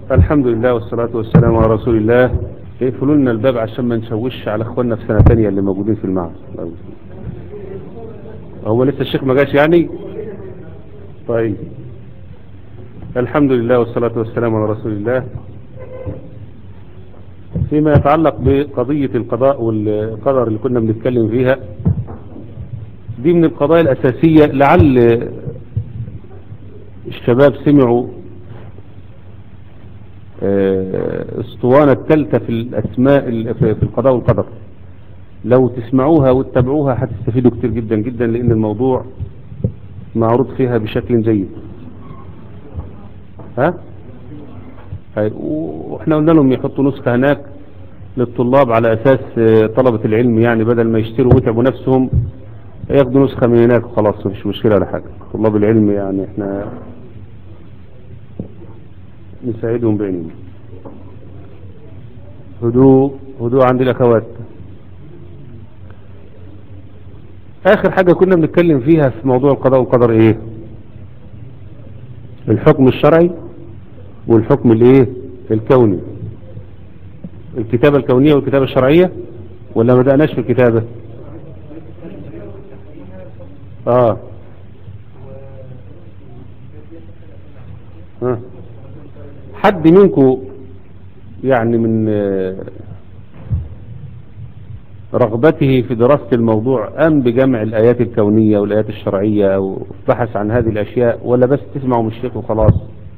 الحمد لله والصلاة والسلام على رسول الله اقفلوا لنا الباب عشان ما نشوش على اخواننا في سنة تانية اللي موجودين في المعهد هو لسه الشيخ ما جاش يعني طيب الحمد لله والصلاة والسلام على رسول الله فيما يتعلق بقضية القضاء والقدر اللي كنا بنتكلم فيها دي من القضايا الأساسية لعل الشباب سمعوا اسطوانة الثالثة في الأسماء في القضاء والقدر لو تسمعوها وتتابعوها هتستفيدوا كتير جدا جدا لأن الموضوع معروض فيها بشكل جيد ها واحنا قلنا لهم يحطوا نسخة هناك للطلاب على أساس طلبة العلم يعني بدل ما يشتروا ويتعبوا نفسهم ياخدوا نسخة من هناك خلاص مفيش مشكلة ولا حاجة طلاب العلم يعني احنا نساعدهم بعيننا هدوء هدوء عند الأخوات آخر حاجة كنا بنتكلم فيها في موضوع القضاء والقدر ايه الحكم الشرعي والحكم الايه الكوني الكتابة الكونية والكتابة الشرعية ولا ما بدأناش في الكتابة اه ها حد منكم يعني من رغبته في دراسة الموضوع قام بجمع الآيات الكونية والآيات الشرعية أو بحث عن هذه الأشياء ولا بس تسمعوا من الشيخ وخلاص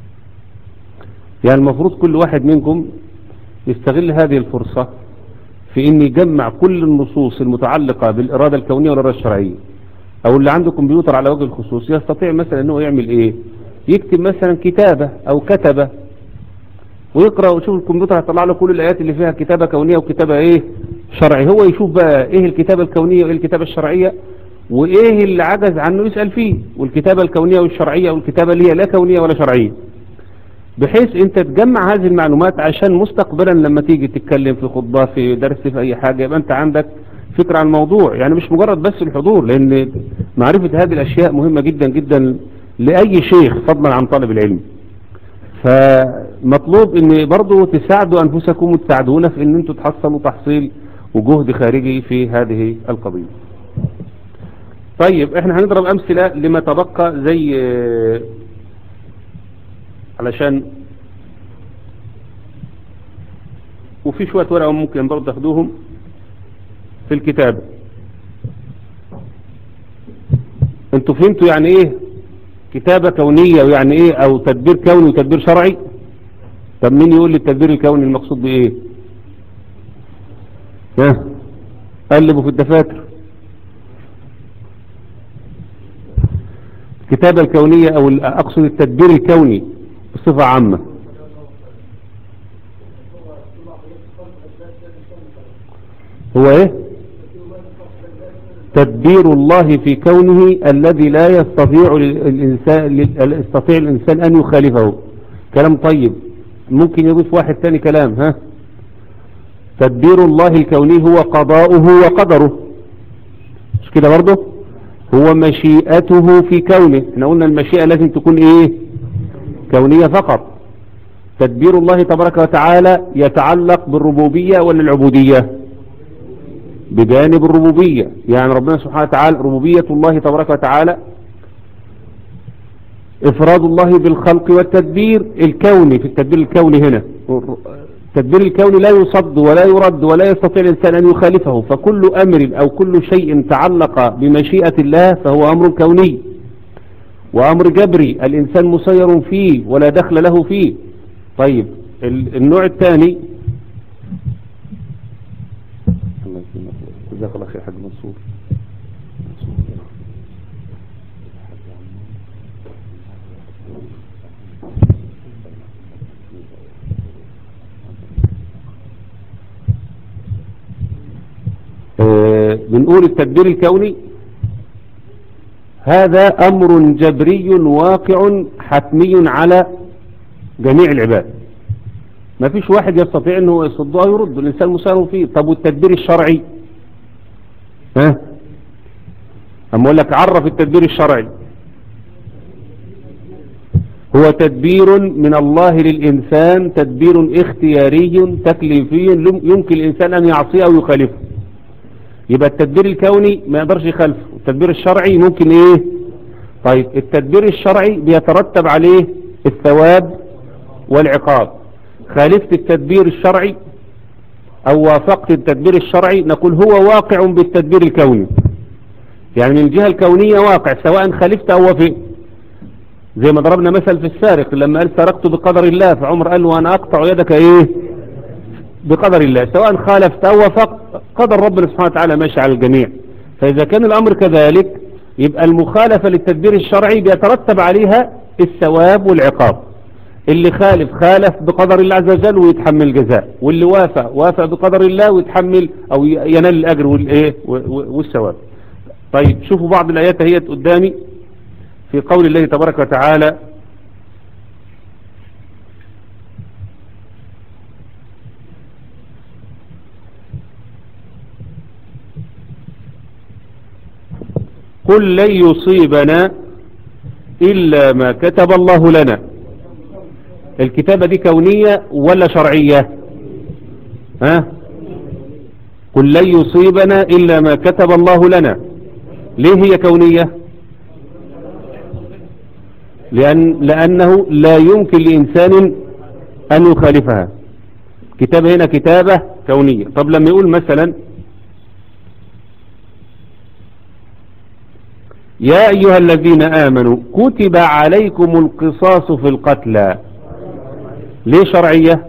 يعني المفروض كل واحد منكم يستغل هذه الفرصة في ان يجمع كل النصوص المتعلقة بالإرادة الكونية والإرادة الشرعية او اللي عنده كمبيوتر على وجه الخصوص يستطيع مثلا انه يعمل ايه يكتب مثلا كتابة او كتبة ويقرأ ويشوف الكمبيوتر هيطلع له كل الآيات اللي فيها كتابة كونية وكتابة ايه شرعي هو يشوف بقى ايه الكتابة الكونية وايه الكتابة الشرعية وايه اللي عجز عنه يسأل فيه والكتابة الكونية والشرعية والكتابة اللي هي لا كونية ولا شرعية بحيث انت تجمع هذه المعلومات عشان مستقبلا لما تيجي تتكلم في خطبة في درس في اي حاجة يبقى انت عندك فكرة عن الموضوع يعني مش مجرد بس الحضور لان معرفة هذه الاشياء مهمة جدا جدا لأي شيخ فضلا عن طالب العلم فمطلوب ان برضو تساعدوا انفسكم وتساعدونا في ان انتوا تحصلوا تحصيل وجهد خارجي في هذه القضية طيب احنا هنضرب امثلة لما تبقى زي علشان وفي شوية ورقة ممكن برضو تاخدوهم في الكتاب انتوا فهمتوا يعني ايه كتابة كونية ويعني ايه او تدبير كوني وتدبير شرعي طب مين يقول لي التدبير الكوني المقصود بايه ها قلبوا في الدفاتر الكتابة الكونية او اقصد التدبير الكوني بصفة عامة هو ايه تدبير الله في كونه الذي لا يستطيع الإنسان يستطيع الإنسان أن يخالفه كلام طيب ممكن يضيف واحد ثاني كلام ها تدبير الله الكوني هو قضاؤه وقدره مش كده برضه هو مشيئته في كونه احنا قلنا المشيئة لازم تكون ايه كونية فقط تدبير الله تبارك وتعالى يتعلق بالربوبية ولا العبودية بجانب الربوبية يعني ربنا سبحانه وتعالى ربوبية الله تبارك وتعالى إفراد الله بالخلق والتدبير الكوني في التدبير الكوني هنا التدبير الكوني لا يصد ولا يرد ولا يستطيع الإنسان أن يخالفه فكل أمر أو كل شيء تعلق بمشيئة الله فهو أمر كوني وأمر جبري الإنسان مسير فيه ولا دخل له فيه طيب النوع الثاني جزاك الله خير حاج منصور آه بنقول التدبير الكوني هذا أمر جبري واقع حتمي على جميع العباد ما فيش واحد يستطيع انه يصدها يرد الانسان مسار فيه طب والتدبير الشرعي ها اما اقول لك عرف التدبير الشرعي هو هو تدبير من الله للإنسان تدبير اختياري تكليفي يمكن الإنسان أن يعصيه أو يخالفه يبقى التدبير الكوني ما يقدرش يخالفه التدبير الشرعي ممكن ايه طيب التدبير الشرعي بيترتب عليه الثواب والعقاب خالفت التدبير الشرعي او وافقت التدبير الشرعي نقول هو واقع بالتدبير الكوني يعني من الجهة الكونية واقع سواء خالفت او وافقت زي ما ضربنا مثل في السارق لما قال سرقت بقدر الله فعمر قال له انا اقطع يدك ايه بقدر الله سواء خالفت او وافقت قدر ربنا سبحانه وتعالى ماشي على الجميع فاذا كان الامر كذلك يبقى المخالفة للتدبير الشرعي بيترتب عليها الثواب والعقاب اللي خالف خالف بقدر الله عز وجل ويتحمل الجزاء واللي وافق وافق بقدر الله ويتحمل او ينال الاجر والايه والثواب طيب شوفوا بعض الايات هي قدامي في قول الله تبارك وتعالى قل لن يصيبنا إلا ما كتب الله لنا الكتابة دي كونية ولا شرعية ها قل لن يصيبنا إلا ما كتب الله لنا ليه هي كونية لأن لأنه لا يمكن لإنسان أن يخالفها كتابة هنا كتابة كونية طب لما يقول مثلا يا أيها الذين آمنوا كتب عليكم القصاص في القتلى ليه شرعية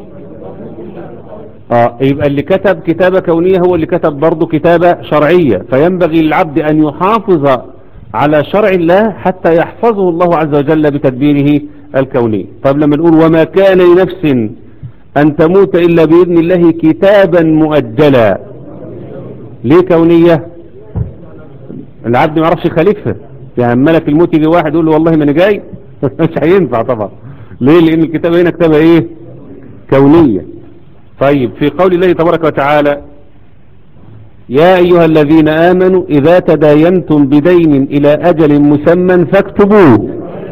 آه يبقى اللي كتب كتابة كونية هو اللي كتب برضه كتابة شرعية فينبغي للعبد أن يحافظ على شرع الله حتى يحفظه الله عز وجل بتدبيره الكوني طب لما نقول وما كان لنفس أن تموت إلا بإذن الله كتابا مؤجلا ليه كونية العبد ما يعرفش يخالفها يعني ملك الموت يجي واحد يقول له والله ما انا جاي مش هينفع طبعا ليه لان الكتابه هنا كتابه ايه كونيه طيب في قول الله تبارك وتعالى يا ايها الذين امنوا اذا تداينتم بدين الى اجل مسمى فاكتبوه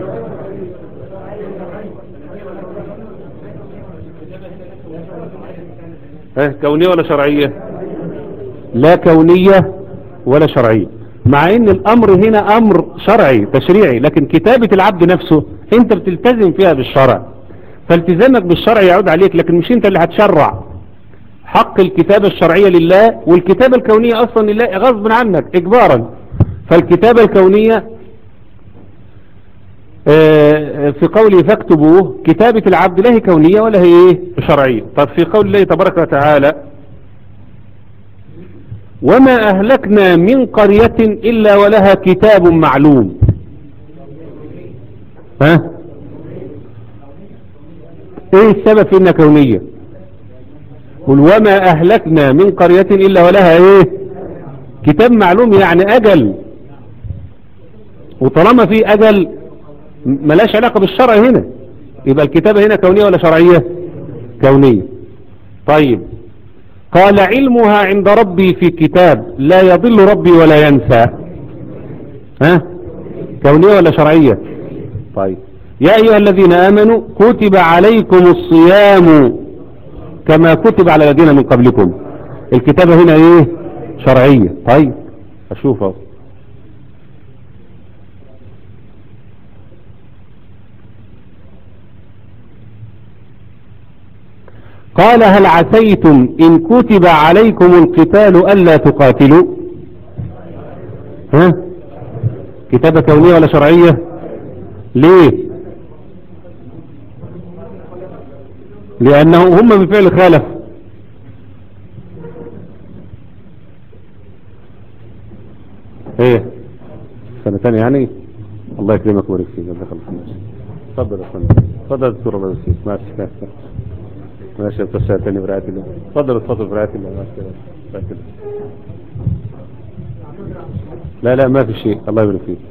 اه كونيه ولا شرعيه لا كونيه ولا شرعيه مع ان الامر هنا امر شرعي تشريعي لكن كتابة العبد نفسه انت بتلتزم فيها بالشرع فالتزامك بالشرع يعود عليك لكن مش انت اللي هتشرع حق الكتابة الشرعية لله والكتابة الكونية اصلا لله غصب عنك اجبارا فالكتابة الكونية في قوله فاكتبوه كتابة العبد لا هي كونية ولا هي ايه شرعية طب في قول الله تبارك وتعالى وما أهلكنا من قرية إلا ولها كتاب معلوم ها ايه السبب في انها كونية قل وما أهلكنا من قرية إلا ولها ايه كتاب معلوم يعني أجل وطالما في أجل ملاش علاقة بالشرع هنا يبقى الكتابة هنا كونية ولا شرعية كونية طيب قال علمها عند ربي في كتاب لا يضل ربي ولا ينسى ها كونية ولا شرعية طيب يا أيها الذين آمنوا كتب عليكم الصيام كما كتب على الذين من قبلكم الكتابة هنا ايه شرعية طيب اشوفه قال هل عسيتم إن كتب عليكم القتال ألا تقاتلوا ها كتابة كونية ولا شرعية ليه لأنه هم بفعل خالف ايه سنة ثانية يعني الله يكرمك ويبارك فيك جزاك الله خير تفضل يا فندم تفضل يا دكتور الله يسلمك ماشي ماشي بتشاء تاني برعاية الله اتفضل اتفضل برعاية الله ماشي برعاية الله لا لا ما في شيء الله يبارك فيك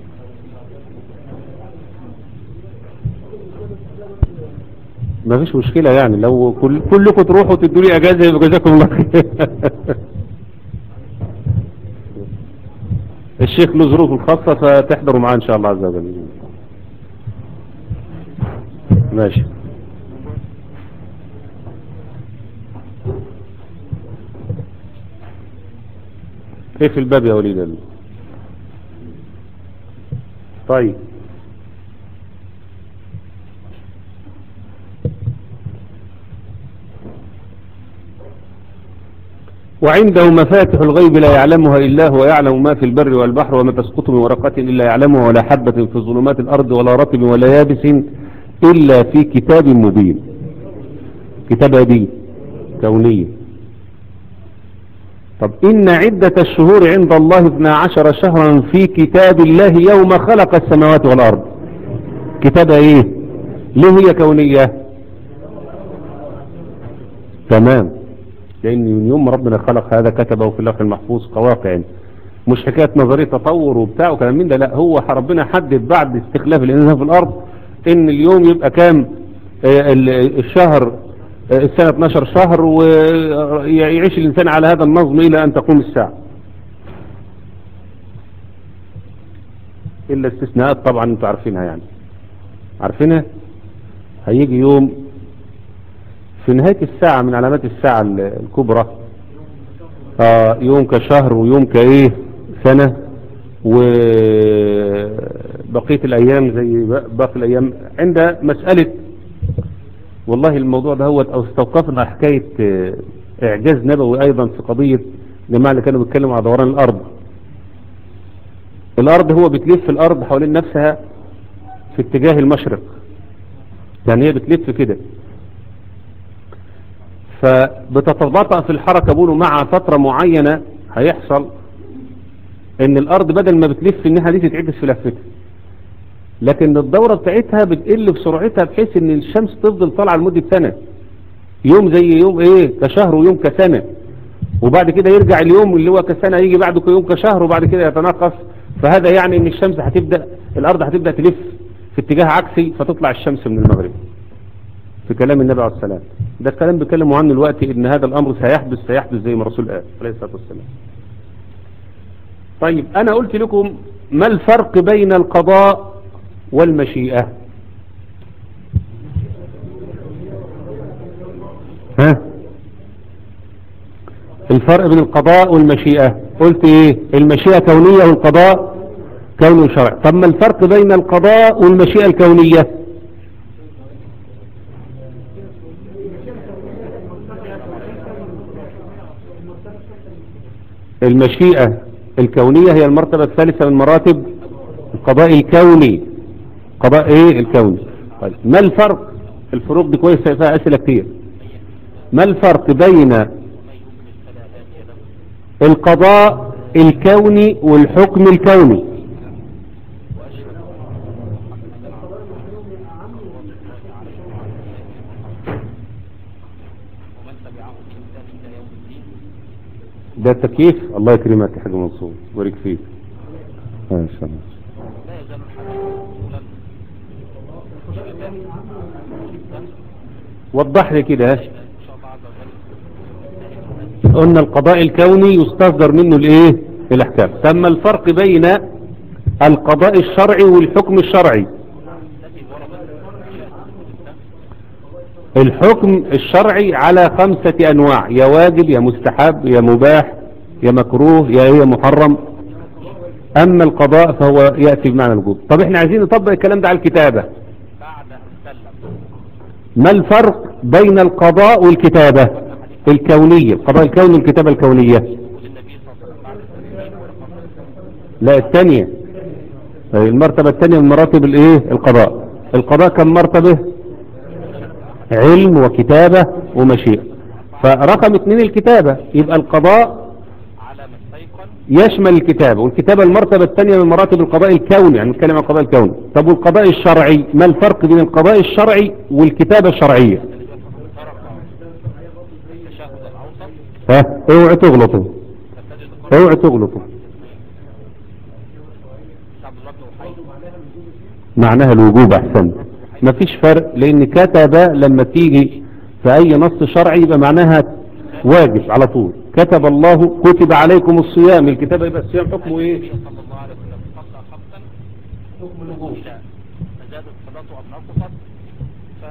ما فيش مشكلة يعني لو كل كلكم تروحوا تدوا لي اجازة يبقى جزاكم الله خير الشيخ له ظروف الخاصة فتحضروا معاه ان شاء الله عز وجل ماشي كيف الباب يا وليد الله طيب وعنده مفاتح الغيب لا يعلمها إلا هو يعلم ما في البر والبحر وما تسقط من ورقة إلا يعلمها ولا حبة في ظلمات الأرض ولا رطب ولا يابس إلا في كتاب مبين كتاب دي كونية طب إن عدة الشهور عند الله 12 شهرا في كتاب الله يوم خلق السماوات والأرض كتاب ايه ليه هي كونية تمام لأن من يوم ربنا خلق هذا كتبه في اللوح المحفوظ كواقع مش حكاية نظرية تطور وبتاع وكلام من ده لا هو ربنا حدد بعد استخلاف الإنسان في الأرض إن اليوم يبقى كام آه، ال- الشهر آه، السنة 12 شهر ويعيش الإنسان على هذا النظم إلى أن تقوم الساعة إلا استثناءات طبعا أنتوا عارفينها يعني عارفينها هيجي يوم في نهاية الساعة من علامات الساعة ال- الكبرى آه يوم كشهر ويوم كايه سنة وبقية الأيام زي باقي الأيام عند مسألة والله الموضوع ده هو أو استوقفنا حكاية آه، إعجاز نبوي أيضا في قضية جماعة اللي كانوا بيتكلموا على دوران الأرض الأرض هو بتلف الأرض حوالين نفسها في اتجاه المشرق يعني هي بتلف كده فبتتباطأ في الحركة بقولوا مع فترة معينة هيحصل ان الارض بدل ما بتلف انها دي تتعكس في لفتها لكن الدورة بتاعتها بتقل بسرعتها بحيث ان الشمس تفضل طالعة لمدة سنة يوم زي يوم ايه كشهر ويوم كسنة وبعد كده يرجع اليوم اللي هو كسنة يجي بعده يوم كشهر وبعد كده يتناقص فهذا يعني ان الشمس هتبدأ الارض هتبدأ تلف في اتجاه عكسي فتطلع الشمس من المغرب في كلام النبي عليه السلام ده الكلام بيكلموا عنه الوقت ان هذا الامر سيحدث سيحدث زي ما الرسول قال عليه الصلاه والسلام طيب انا قلت لكم ما الفرق بين القضاء والمشيئه ها الفرق بين القضاء والمشيئه قلت ايه المشيئه كونيه والقضاء كوني شرعي طب ما الفرق بين القضاء والمشيئه الكونيه المشيئة الكونية هي المرتبة الثالثة من مراتب القضاء الكوني قضاء ايه الكوني طيب ما الفرق الفروق دي كويسة فيها اسئلة كتير ما الفرق بين القضاء الكوني والحكم الكوني ده تكييف الله يكرمك يا حاج منصور بارك فيك ما شاء الله وضح لي كده قلنا القضاء الكوني يستصدر منه الايه الاحكام ثم الفرق بين القضاء الشرعي والحكم الشرعي الحكم الشرعي على خمسة انواع يا واجب يا مستحب يا مباح يا مكروه يا هي محرم اما القضاء فهو يأتي بمعنى الوجوب طب احنا عايزين نطبق الكلام ده على الكتابة ما الفرق بين القضاء والكتابة الكونية القضاء الكوني والكتابة الكونية لا الثانية المرتبة الثانية من مراتب الايه القضاء القضاء كم مرتبة علم وكتابة ومشيئة فرقم اثنين الكتابة يبقى القضاء يشمل الكتابة والكتابة المرتبة الثانية من مراتب القضاء الكوني يعني نتكلم عن القضاء الكوني طب والقضاء الشرعي ما الفرق بين القضاء الشرعي والكتابة الشرعية ها اوعوا تغلطوا اوعوا تغلطوا معناها الوجوب احسن مفيش فرق لان كتب لما تيجي في اي نص شرعي يبقى معناها واجب على طول كتب الله كتب عليكم الصيام الكتاب يبقى الصيام حكمه ايه صلى الله عليه وسلم قطع خمسا حكم الوجوب فزادت صلاته أم نقصت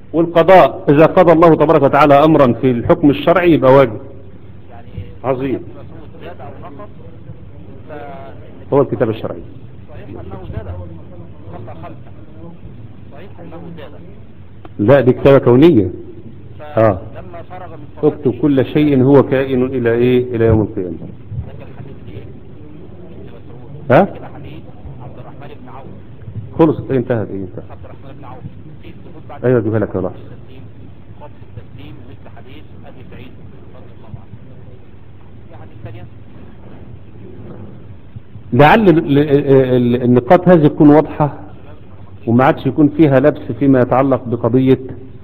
والقضاء إذا قضى الله تبارك وتعالى أمرا في الحكم الشرعي يبقى واجب يعني عظيم. ابن مسعود زاد او نقص ف- هو الكتاب الشرعي صحيح انه زاد خطأ خلفه صحيح انه زاد لا دي كتابة كونية آه. فلما فرغ من صلاته اكتب كل شيء هو كائن إلى إيه إلى يوم القيامة ذكر حديث ايه ابن مسعود ها؟ ذكر حديث عبد الرحمن بن عوف خلص إيه انتهت إيه انتهت عبد الرحمن بن عوف في السجود بعد أيوة أجيبها لك يا لحظة التسليم قبل التسليم مثل حديث ابي سعيد رضي الله عنه في حديث ثانيه لعل ال- ال- ال- النقاط هذه تكون واضحة وما عادش يكون فيها لبس فيما يتعلق بقضية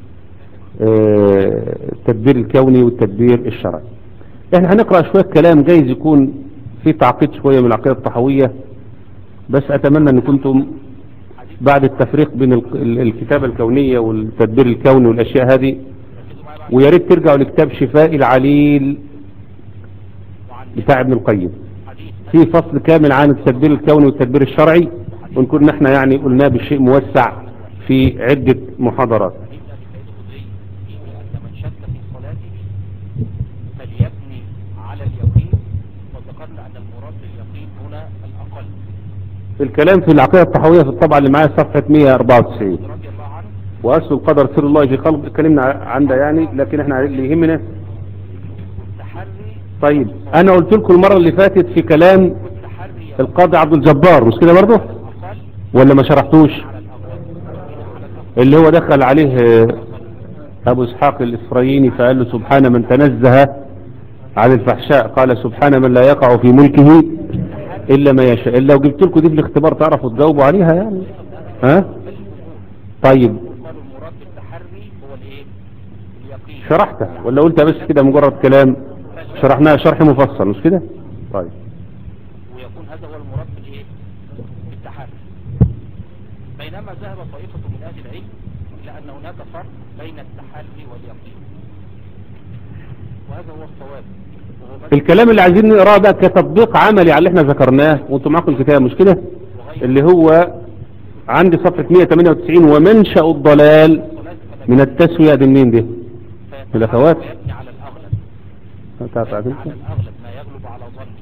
آه، التدبير الكوني والتدبير الشرعي احنا هنقرأ شوية كلام جايز يكون في تعقيد شوية من العقيدة الطحوية بس اتمنى ان كنتم بعد التفريق بين ال- ال- الكتابة الكونية والتدبير الكوني والاشياء هذه ويا ريت ترجعوا لكتاب شفاء العليل وعن بتاع ابن القيم حديث في فصل كامل عن التدبير الكوني والتدبير الشرعي ونكون احنا يعني قلناه بشيء موسع في عدة محاضرات حديث ابي سعيد الخدري فيه ان من شك في صلاته فليبني على اليقين وذكرنا ان المراد باليقين هنا الاقل الكلام في العقيدة الطحوية في الطبعة اللي معايا صفحة 194 رضي الله عنه وأصل القدر سر الله في خلق اتكلمنا عن ده يعني لكن احنا اللي يهمنا تحري طيب انا قلت لكم المرة اللي فاتت في كلام والتحري القاضي عبد الجبار مش كده برضه الاقل ولا ما شرحتوش على الاغلب اللي هو دخل عليه آه، ابو اسحاق الاسرائيلي فقال له سبحان من تنزه عن الفحشاء قال سبحان من لا يقع في ملكه الا ما يشاء الا لو جبت لكم دي في الاختبار تعرفوا تجاوبوا عليها يعني ها طيب قالوا المراد بالتحري هو الايه اليقين شرحتها ولا قلتها بس كده مجرد كلام شرحناها شرح مفصل مش كده طيب ويكون هذا هو المراد بالايه بالتحري بينما ذهب طائفة من اهل العلم الى ان هناك فرق بين التحري واليقين وهذا هو الصواب وهو مذهب الكلام اللي عايزين نقراه ده كتطبيق عملي على اللي احنا ذكرناه وانتم معاكم الكتاب مش كده اللي هو عندي صفحة 198 ومنشأ الضلال الصلاة من التسوية دي منين دي فيتحرك الأخوات؟ ويبني على الاغلب تعرف يبني عادل؟ على الاغلب ما يغلب على ظنه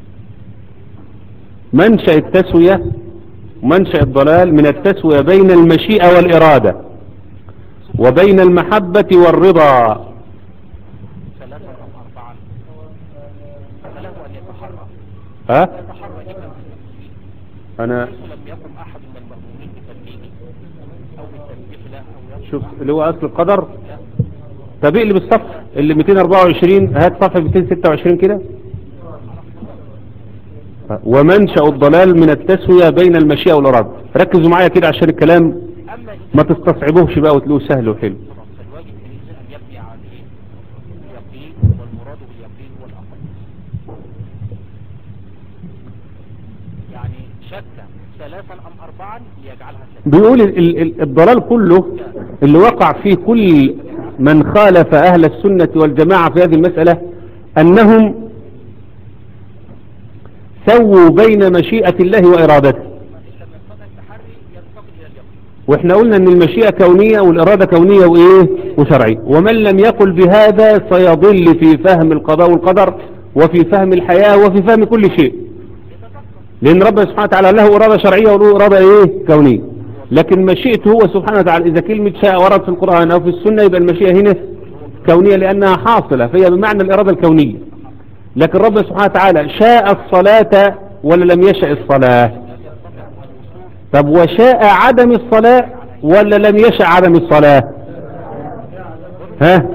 منشأ التسوية ومنشأ الضلال من التسوية بين المشيئة والإرادة وبين المحبة والرضا ثلاثة أم أربعة فله أن يتحرى ها يتحرى إما بالتسليم أنا حيث لم يقم أحد من المأمومين بتسليمه أو بالتسبيح له أو يشكر شوف اللي هو أصل القدر له طب اقلب الصفحة اللي 224 هات صفحة 226 كده ومنشأ الضلال من التسوية بين المشيئة والإرادة ركزوا معايا كده عشان الكلام أما إذا ما تستصعبوهش بقى وتلاقوه سهل وحلو طبعا فالواجب في الإنسان أن يبني على إيه؟ اليقين والمراد باليقين هو الأقل يعني شك ثلاثا أم أربعا ليجعلها ثلاثة بيقول ال- ال- ال- الضلال كله اللي وقع فيه كل من خالف أهل السنة والجماعة في هذه المسألة أنهم سووا بين مشيئة الله وإرادته إن لم يستطع التحري ينتقل إلى اليقين واحنا قلنا ان المشيئة كونية والإرادة كونية وإيه وشرعية ومن لم يقل بهذا سيضل في فهم القضاء والقدر وفي فهم الحياة وفي فهم كل شيء لأن ربنا سبحانه وتعالى له إرادة شرعية وله إرادة إيه كونية لكن مشيئته هو سبحانه وتعالى إذا كلمة شاء ورد في القرآن أو في السنة يبقى المشيئة هنا كونية لأنها حاصلة فهي بمعنى الإرادة الكونية لكن ربنا سبحانه وتعالى شاء الصلاة ولا لم يشاء الصلاة طب وشاء عدم الصلاة ولا لم يشاء عدم الصلاة ها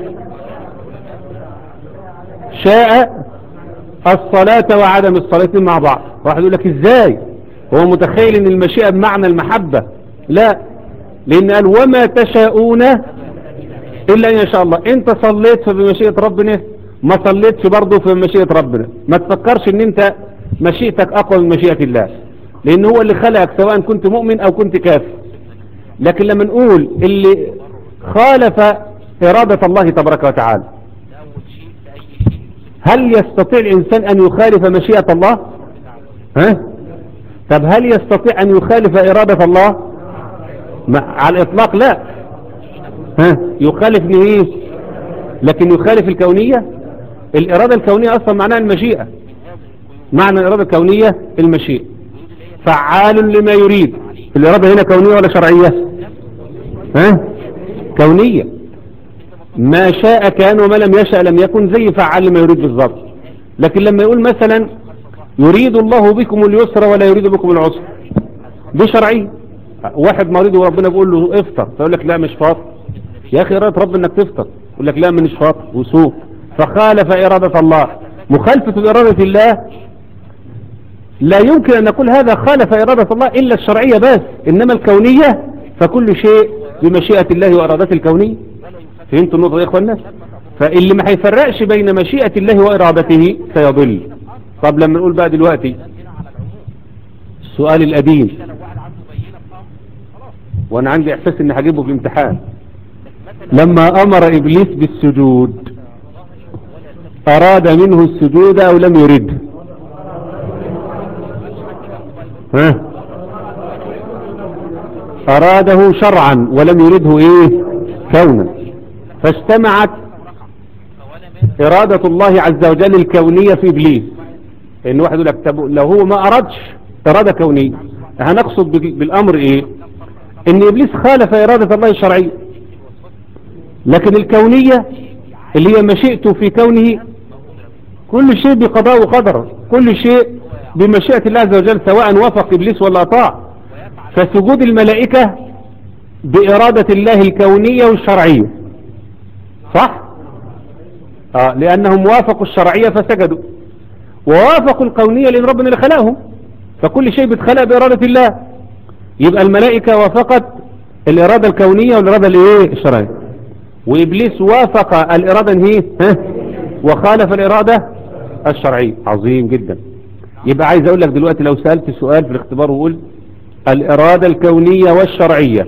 شاء الصلاة وعدم الصلاة مع بعض واحد يقول لك ازاي هو متخيل ان المشيئة بمعنى المحبة لا لان قال وما تشاءون الا ان يشاء الله انت صليت فبمشيئة ربنا ما صليتش برضه في مشيئة ربنا ما تفكرش ان انت مشيئتك اقوى من مشيئة الله لان هو اللي خلقك سواء كنت مؤمن او كنت كافر لكن لما نقول اللي خالف ارادة الله تبارك وتعالى ده أول شيء لأي شيء هل يستطيع الإنسان أن يخالف مشيئة الله ها طب هل يستطيع أن يخالف إرادة الله ما على الإطلاق لا ها يخالف ايه لكن يخالف الكونية الإرادة الكونية أصلا معناها المشيئة معنى الإرادة الكونية المشيئة فعال لما يريد الإرادة هنا كونية ولا شرعية ها كونية ما شاء كان وما لم يشاء لم يكن زي فعال لما يريد بالظبط لكن لما يقول مثلا يريد الله بكم اليسر ولا يريد بكم العسر دي شرعية واحد مريض وربنا بيقول له افطر فيقول لك لا مش فاطر يا اخي ارادة رب انك تفطر يقول لك لا مش فاطر وسوء فخالف ارادة الله مخالفة ارادة الله لا يمكن ان نقول هذا خالف ارادة الله الا الشرعية بس انما الكونية فكل شيء بمشيئة الله وارادته الكونية فهمتوا النقطة دي يا اخوانا فاللي ما هيفرقش بين مشيئة الله وارادته سيضل طب لما نقول بقى دلوقتي السؤال القديم وانا عندي احساس ان هجيبه في الامتحان لما امر ابليس بالسجود اراد منه السجود او لم يرد ها اراده شرعا ولم يرده ايه كونا فاجتمعت ارادة الله عز وجل الكونية في ابليس ان واحد يقول لك طب لو هو ما ارادش ارادة كونية هنقصد بالامر ايه ان ابليس خالف ارادة الله الشرعية لكن الكونية اللي هي مشيئته في كونه كل شيء بقضاء وقدر كل شيء بمشيئة الله عز وجل سواء وافق ابليس ولا اطاع فسجود الملائكة بارادة الله الكونية والشرعية صح آه لانهم وافقوا الشرعية فسجدوا ووافقوا الكونية لان ربنا اللي خلقهم فكل شيء بيتخلق بارادة الله يبقى الملائكة وافقت الإرادة الكونية والإرادة الايه الشرعية وإبليس وافق الإرادة هي ها وخالف الإرادة الشرعية عظيم جدا يبقى عايز أقول لك دلوقتي لو سألت سؤال في الاختبار وقلت الإرادة الكونية والشرعية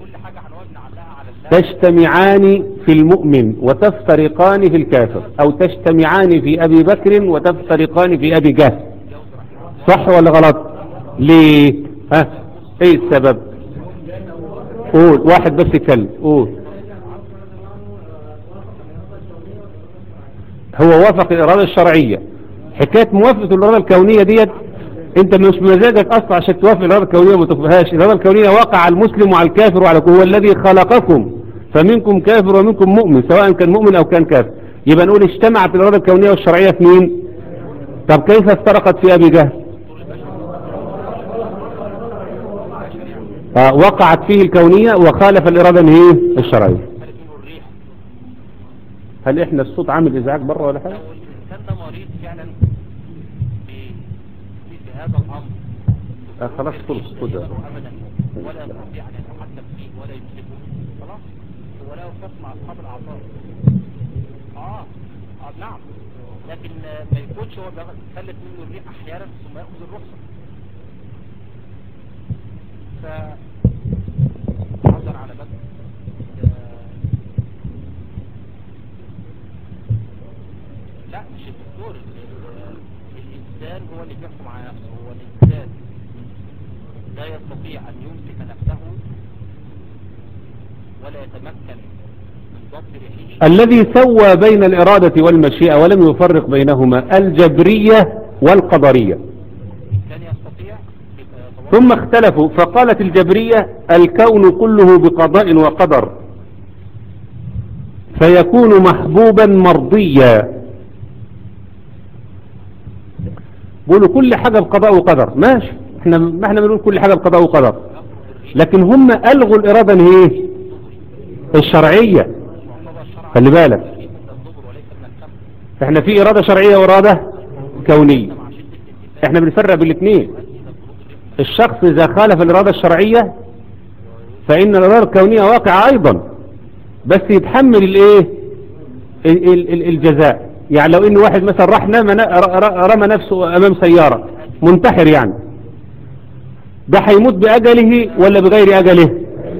تجتمعان في المؤمن وتفترقان في الكافر أو تجتمعان في أبي بكر وتفترقان في أبي جهل صح ولا غلط ليه ها ايه السبب قول واحد بس يتكلم قول هو وافق الإرادة الشرعية حكاية موافقة الإرادة الكونية ديت انت مش بمزاجك اصلا عشان توافق الإرادة الكونية وما تفهاش الإرادة الكونية واقع على المسلم وعلى الكافر وعلى هو الذي خلقكم فمنكم كافر ومنكم مؤمن سواء كان مؤمن او كان كافر يبقى نقول اجتمعت الإرادة الكونية والشرعية في مين طب كيف افترقت في أبي جهل آه وقعت فيه الكونية وخالف الإرادة هي الشرعية هل احنا الصوت عامل ازعاج بره ولا حاجة لو الإنسان ده مريض فعلا في في هذا الأمر آه خلاص خلص خد يقدر أبدا ولا يستطيع أن يتحكم فيه ولا يمسكه خلاص هو لا يفرق مع أصحاب الأعصاب آه آه نعم لكن آه، ما يكونش هو بيخلف منه الريح أحيانا ثم يأخذ الرخصة ف عذر على بس آه، لا مش الدكتور ال- الإنسان هو اللي بيحكم على نفسه هو الإنسان لا يستطيع أن يمسك نفسه ولا يتمكن من ضبط ريحه الذي سوى بين الإرادة والمشيئة ولم يفرق بينهما الجبرية والقدرية كان يستطيع يبقى يتوقف ثم اختلفوا فقالت الجبرية الكون كله بقضاء وقدر فيكون محبوبا مرضيا بيقولوا كل حاجة بقضاء وقدر ماشي احنا ما احنا بنقول كل حاجة بقضاء وقدر لكن هم ألغوا الإرادة اللي هي الشرعية مقتضى الشرع خلي بالك من الظهر وليس من الكم احنا في إرادة شرعية وإرادة كونية مع شدة الانتفاع احنا بنفرق بين الاثنين الشخص إذا خالف الإرادة الشرعية فإن الإرادة الكونية واقعة أيضا بس يتحمل الإيه ال- ال- ال- الجزاء يعني لو إن واحد مثلا راح نام ر- ر- رمى نفسه أمام سيارة منتحر يعني ده هيموت بأجله ولا بغير أجله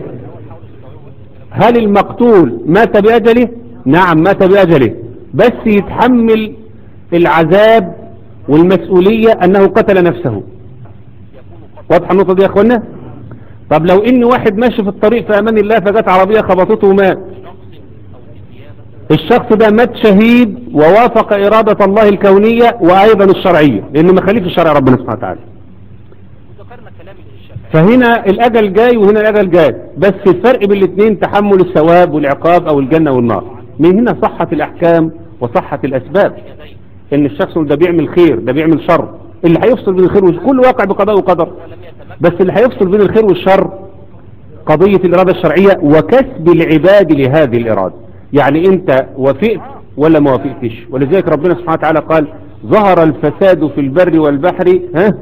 هل المقتول مات بأجله نعم مات بأجله بس يتحمل العذاب والمسؤولية أنه قتل نفسه واضحة النقطة دي يا أخوانا طب لو ان واحد ماشي في الطريق في امان الله فجت عربية خبطته ومات الشخص ده مات شهيد ووافق إرادة الله الكونية وأيضا الشرعية لأنه مخالف الشرع ربنا سبحانه وتعالى وذكرنا كلام الشافعي فهنا الأجل جاي وهنا الأجل جاي بس الفرق بين الاثنين تحمل الثواب والعقاب أو الجنة والنار من هنا صحة الأحكام وصحة الأسباب يديه إن الشخص ده بيعمل خير ده بيعمل شر اللي هيفصل بين الخير والشر كل واقع بقضاء وقدر ولم يتمكن بس اللي هيفصل بين الخير والشر قضية الإرادة الشرعية وكسب العباد لهذه الإرادة يعني أنت وافقت ولا ما وافقتش ولذلك ربنا سبحانه وتعالى قال ظهر الفساد في البر والبحر ها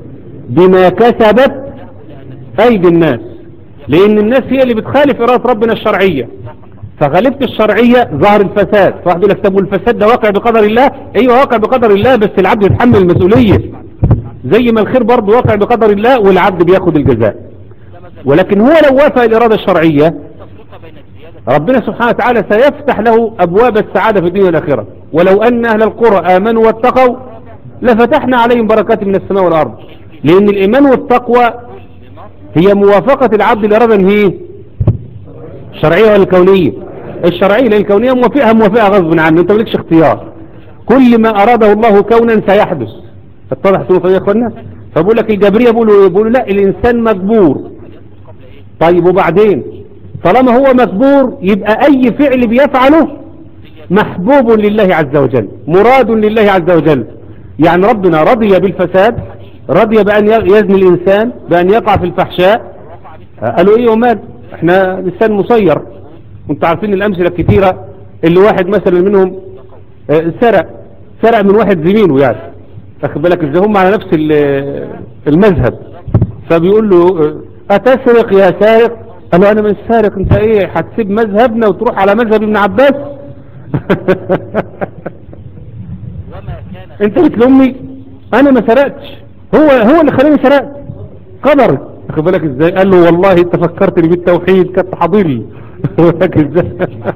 بما كسبت أيدي الناس لأن الناس هي اللي بتخالف إرادة ربنا الشرعية فغلبت الشرعية ظهر الفساد فواحد يقول لك طب والفساد ده واقع بقدر الله ايوه واقع بقدر الله بس العبد يتحمل المسؤولية زي ما الخير برضه واقع بقدر الله والعبد بياخد الجزاء ده مذهب ولكن هو لو وافق الإرادة الشرعية التفرقة بين الزيادة ربنا سبحانه وتعالى سيفتح له أبواب السعادة في الدنيا والآخرة ولو أن أهل القرى آمنوا واتقوا لفتحنا عليهم بركات من السماء والأرض لأن الإيمان والتقوى كل نص هي موافقة العبد الإرادة هي الشرعية ولا الكونية الشرعية لأن الكونية موافقها موافقها غصب عنه أنت مالكش اختيار كل ما أراده الله كونا سيحدث اتضح سورة يا إخوانا فبقول لك الجبرية بيقولوا إيه؟ بيقولوا لا الإنسان مجبور قبل ايه طيب وبعدين طالما هو مجبور يبقى أي فعل بيفعله محبوب لله عز وجل مراد لله عز وجل يعني ربنا رضي بالفساد رضي بأن يزني الإنسان بأن يقع في الفحشاء رفع به قالوا ايه ومال احنا لسان مسير وانتوا عارفين الامثله الكتيره اللي واحد مثلا منهم آه، سرق سرق من واحد زميله يعني واخد بالك ازاي هم على نفس ال- المذهب فبيقول له آه، اتسرق يا سارق قال له انا مش سارق انت ايه هتسيب مذهبنا وتروح على مذهب ابن عباس وما كان انت بتلومني انا ما سرقتش هو هو اللي خلاني سرقت قدر واخد بالك ازاي قال له والله انت فكرتني بالتوحيد كنت حاضري واخد بالك ازاي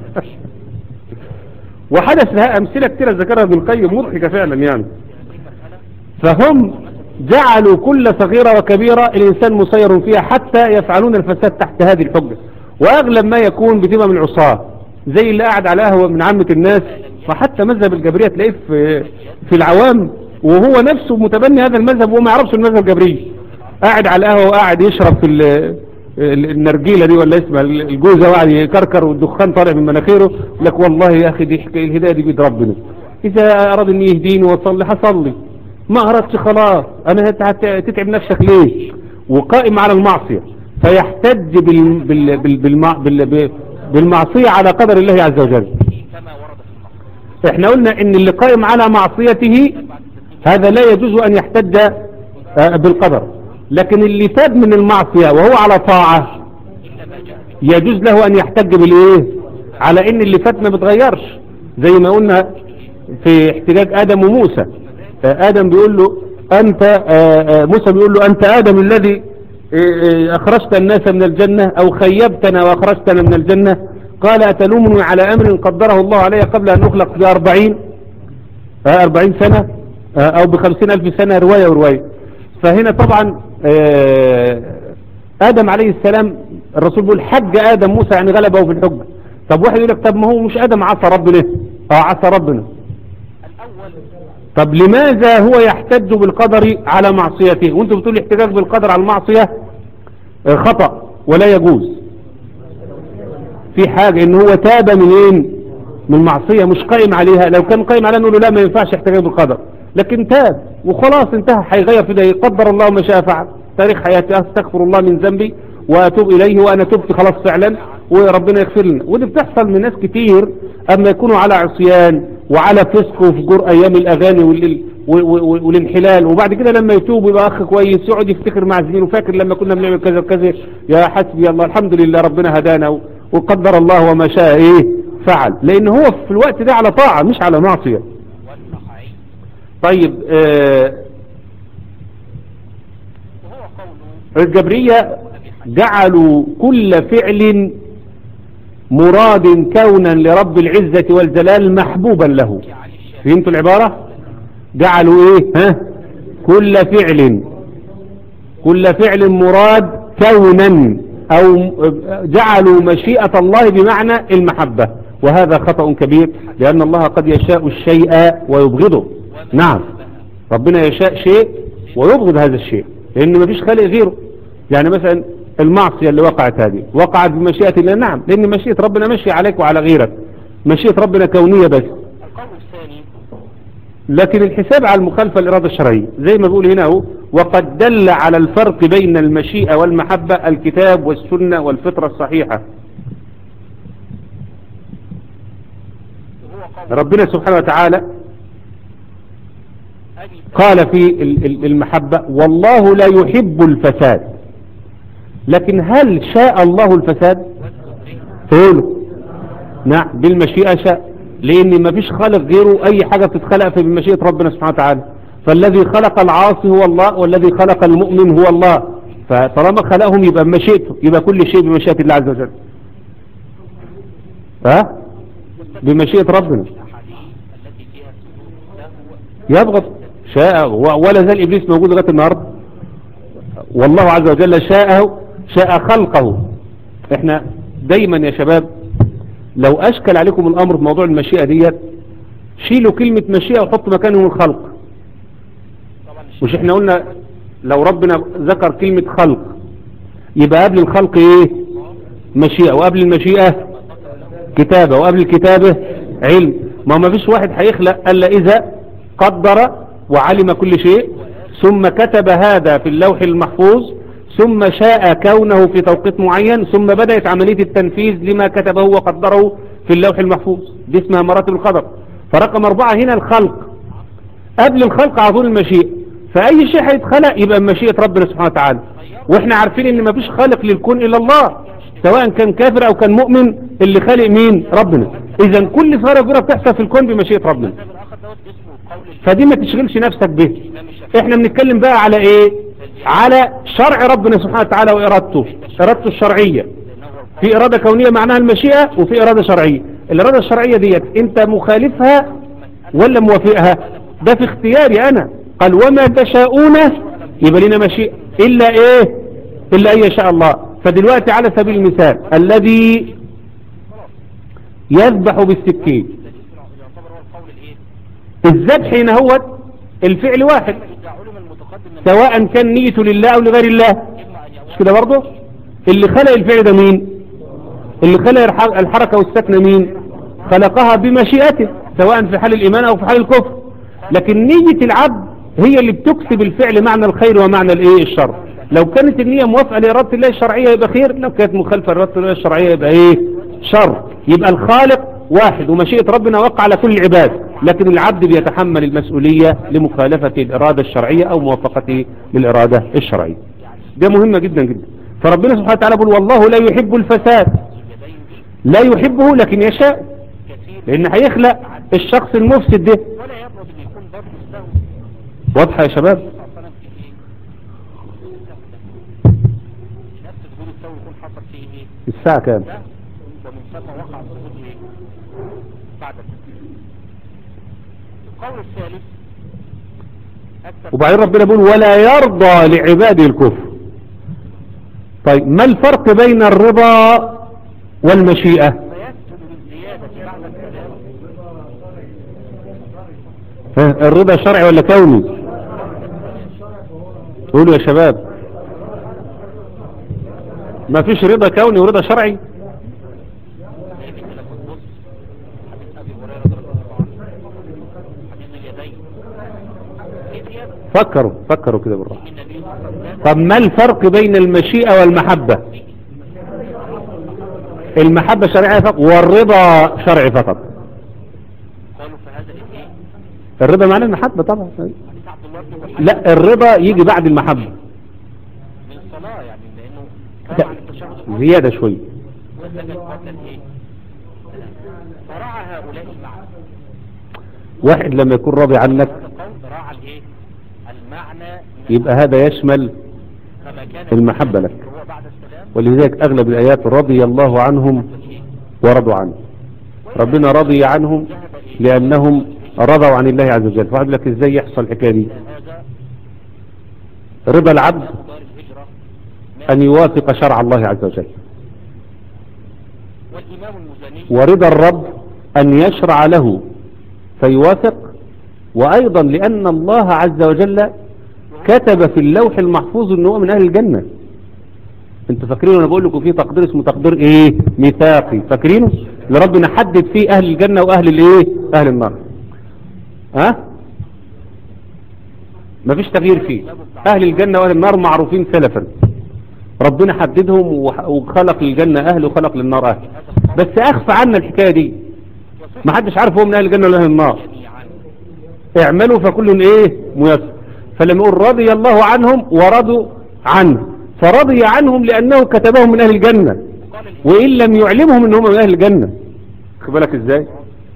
وحدث لها امثله كثيره ذكرها ابن القيم مضحكه فعلا يعني فهم جعلوا كل صغيرة وكبيرة الإنسان مسير فيها حتى يفعلون الفساد تحت هذه الحجة وأغلب ما يكون بتبقى من العصاة زي اللي قاعد على قهوة من عامة الناس فحتى مذهب الجبرية تلاقيه في, في العوام وهو نفسه متبني هذا المذهب وما يعرفش المذهب الجبري قاعد على القهوة وقاعد يشرب في ال- ال- النرجيلة دي ولا اسمها الجوزة وقاعد يكركر والدخان طالع من مناخيره لك والله يا أخي دي حكاية الهداية دي بيد ربنا إذا أراد أن يهديني وصلي حصلي ما أردت خلاص أنا هت- هت- تتعب نفسك ليه وقائم على المعصية فيحتج بال بال بال بالمع بال بالمعصية على قدر الله عز وجل كما ورد في النص احنا قلنا ان اللي قائم على معصيته هذا لا يجوز ان يحتج آه، بالقدر لكن اللي تاب من المعصية وهو على طاعة إلا ما جاء به يجوز له ان يحتج بالايه على ان اللي فات ما بتغيرش زي ما قلنا في احتجاج ادم وموسى آه، ادم بيقول له انت آه، آه، موسى بيقول له انت ادم الذي آه، آه، اخرجت الناس من الجنة او خيبتنا واخرجتنا من الجنة قال اتلومني على امر قدره الله علي قبل ان نخلق باربعين آه، أربعين سنة آه، أو بخمسين ألف سنة رواية ورواية فهنا طبعا آه، آدم عليه السلام الرسول بيقول حج آدم موسى يعني غلبه في الحجة طب واحد يقول لك طب ما هو مش آدم عصى ربنا اه عصى ربنا الأول طب لماذا هو يحتج بالقدر على معصيته وانتم بتقول احتجاج بالقدر على المعصية آه، خطأ ولا يجوز في حاجة ان هو تاب منين من المعصية مش قائم عليها لو كان قائم عليها نقول له لا ما ينفعش احتجاج بالقدر لكن تاب وخلاص انتهى هيغير في ده قدر الله ما شاء فعل تاريخ حياتي استغفر الله من ذنبي واتوب اليه وانا تبت خلاص فعلا وربنا يغفر لنا ودي بتحصل من ناس كتير اما يكونوا على عصيان وعلى فسق وفجور ايام الاغاني وال- و- و- والانحلال وبعد كده لما يتوب يبقى اخ كويس يقعد يفتكر مع زميله فاكر لما كنا بنعمل كذا وكذا يا حسبي الله الحمد لله ربنا هدانا و- وقدر الله وما شاء ايه فعل لان هو في الوقت ده على طاعة مش على معصية والنخعي طيب آه وهو قوله الجبرية جعلوا كل فعل مراد كونا لرب العزة والجلال محبوبا له يعني الشافعي فهمتوا العبارة جعلوا ايه ها كل فعل كل فعل مراد كونا أو جعلوا مشيئة الله بمعنى المحبة وهذا خطأ كبير لأن الله قد يشاء الشيء ويبغضه نعم ربنا يشاء شيء ويبغض هذا الشيء لأن ما فيش خالق غيره يعني مثلا المعصية اللي وقعت هذه وقعت بمشيئة الله نعم لأن مشيئة ربنا ماشية عليك وعلى غيرك مشيئة ربنا كونية بس القول الثاني لكن الحساب على المخالفة الإرادة الشرعية زي ما بيقول هنا هو وقد دل على الفرق بين المشيئة والمحبة الكتاب والسنة والفطرة الصحيحة وهو قول ربنا سبحانه وتعالى أبي قال في ال- ال- المحبة والله لا يحب الفساد لكن هل شاء الله الفساد قولوا نعم بالمشيئة شاء لأن ما فيش خالق غيره أي حاجة بتتخلق في بمشيئة ربنا سبحانه وتعالى فالذي خلق العاصي هو الله والذي خلق المؤمن هو الله فطالما خلقهم يبقى بمشيئته يبقى كل شيء بمشيئة الله عز وجل ها بمشيئة ربنا الأحاديث التي فيها السجود له يبغض شاء و- ولا زال إبليس موجود لغاية النهاردة والله عز وجل شاءه شاء خلقه احنا دايما يا شباب لو أشكل عليكم الأمر في موضوع المشيئة ديت شيلوا كلمة مشيئة وحطوا مكانهم الخلق طبعا الشيء مش احنا قلنا لو ربنا ذكر كلمة خلق يبقى قبل الخلق ايه مشيئة وقبل المشيئة كتابة وقبل الكتابة علم ما ما فيش واحد هيخلق الا اذا قدر وعلم كل شيء ثم كتب هذا في اللوح المحفوظ ثم شاء كونه في توقيت معين ثم بدأت عملية التنفيذ لما كتبه وقدره في اللوح المحفوظ دي اسمها مراتب القدر فرقم أربعة هنا الخلق قبل الخلق على طول المشيئة فأي شيء هيتخلق يبقى مشيئة ربنا سبحانه وتعالى واحنا عارفين ان مفيش خالق للكون الا الله سواء كان كافر او كان مؤمن اللي خالق مين ربنا اذا كل صغيرة كبيرة بتحصل في الكون بمشيئة ربنا المذهب الآخر دوت اسمه قول فدي ما تشغلش نفسك به الإمام الشافعي احنا بنتكلم بقى على ايه على شرع ربنا سبحانه وتعالى وارادته ارادته الشرعية لأنه هو القول في ارادة كونية معناها المشيئة وفي ارادة شرعية الاراده الشرعية ديت انت مخالفها ولا موافقها ده في اختياري انا قال وما تشاءون يبقى لنا مشيئة الا ايه الا ان يشاء الله فدلوقتي على سبيل المثال الذي يذبح بالسكين يعتبر هو القول الايه الذبح هنا هو الفعل واحد إذا علم المتقدم من سواء كان نيته لله او لغير الله إما أن مش يقول كده برضه اللي خلق الفعل ده مين اللي خلق الح- الحركة والسكنة مين خلقها بمشيئته سواء في حال الإيمان أو في حال الكفر لكن نية العبد هي اللي بتكسب الفعل معنى الخير ومعنى الايه الشر لو كانت النية موافقة لإرادة الله الشرعية يبقى خير لو كانت مخالفة لإرادة الله الشرعية يبقى ايه شر يبقى الخالق واحد ومشيئة ربنا وقع على كل العباد لكن العبد بيتحمل المسؤولية لمخالفة الإرادة الشرعية أو موافقته للإرادة الشرعية ده مهمة جدا جدا فربنا سبحانه وتعالى يقول والله لا يحب الفساد اليدين دي لا يحبه لكن يشاء كثير لأن هيخلق الشخص المفسد ده ولا يبرد ان يكون برضه سهو واضحة يا شباب صلى في ايه نفس سجود السهو يكون حصل فيه ايه الساعة كام ده ومن ثم وقع السجود ايه بعد التكبير القول الثالث أكثر وبعدين ربنا بيقول ولا يرضى لعباده الكفر طيب ما الفرق بين الرضا والمشيئة فيسجد بالزيادة بعد الكلام ها، الرضا شرعي ولا كوني قولوا يا شباب ما فيش رضا كوني ورضا شرعي لكن لما تبص حديث ابي هريره رضي الله عنه حديث اليدين في زياده فكروا فكروا كده بالراحة من النبي صلى الله عليه وسلم طب ما الفرق بين المشيئة والمحبة المحبة شرعية فقط والرضا شرعي فقط قالوا فهذا الايه الرضا معناه المحبة طبعا حديث عبد الله بن محمد لا الرضا يجي بعد المحبة من الصلاه يعني لانه كان عن التشهد الأول زيادة شوية وسجد قبل الايه فرعى هؤلاء المعنى واحد لما يكون راضي عنك هذا قول راعى الايه المعنى من يبقى هذا يشمل كما كان المحبة لك. هو بعد السلام ولذلك أغلب الآيات رضي الله عنهم والإيه؟ ورضوا عنه ربنا رضي عنهم لأنهم رضوا عن الله عز وجل فقال لك إزاي يحصل الحكاية دي هذا رضا العبد دار الهجرة أن يوافق شرع الله عز وجل والإمام المزني ورضا الرب أن يشرع له فيوافق وأيضا لأن الله عز وجل كتب في اللوح المحفوظ أنه من أهل الجنة انتوا فاكرين وانا بقول لكم في تقدير اسمه تقدير ايه ميثاقي فاكرينه اللي ربنا حدد فيه اهل الجنة واهل الايه اهل النار ها مفيش تغيير فيه اهل الجنة واهل النار معروفين سلفا ربنا حددهم وح- وخلق للجنة اهل وخلق للنار اهل بس اخفى عنا الحكاية دي ما حدش عارف هو من اهل الجنة ولا اهل النار جميعا اعملوا فكل ايه ميسر فلما يقول رضي الله عنهم ورضوا عنه فرضي عنهم لانه كتبهم من اهل الجنة قال الإمام وان لم يعلمهم ان هم من اهل الجنة خد بالك ازاي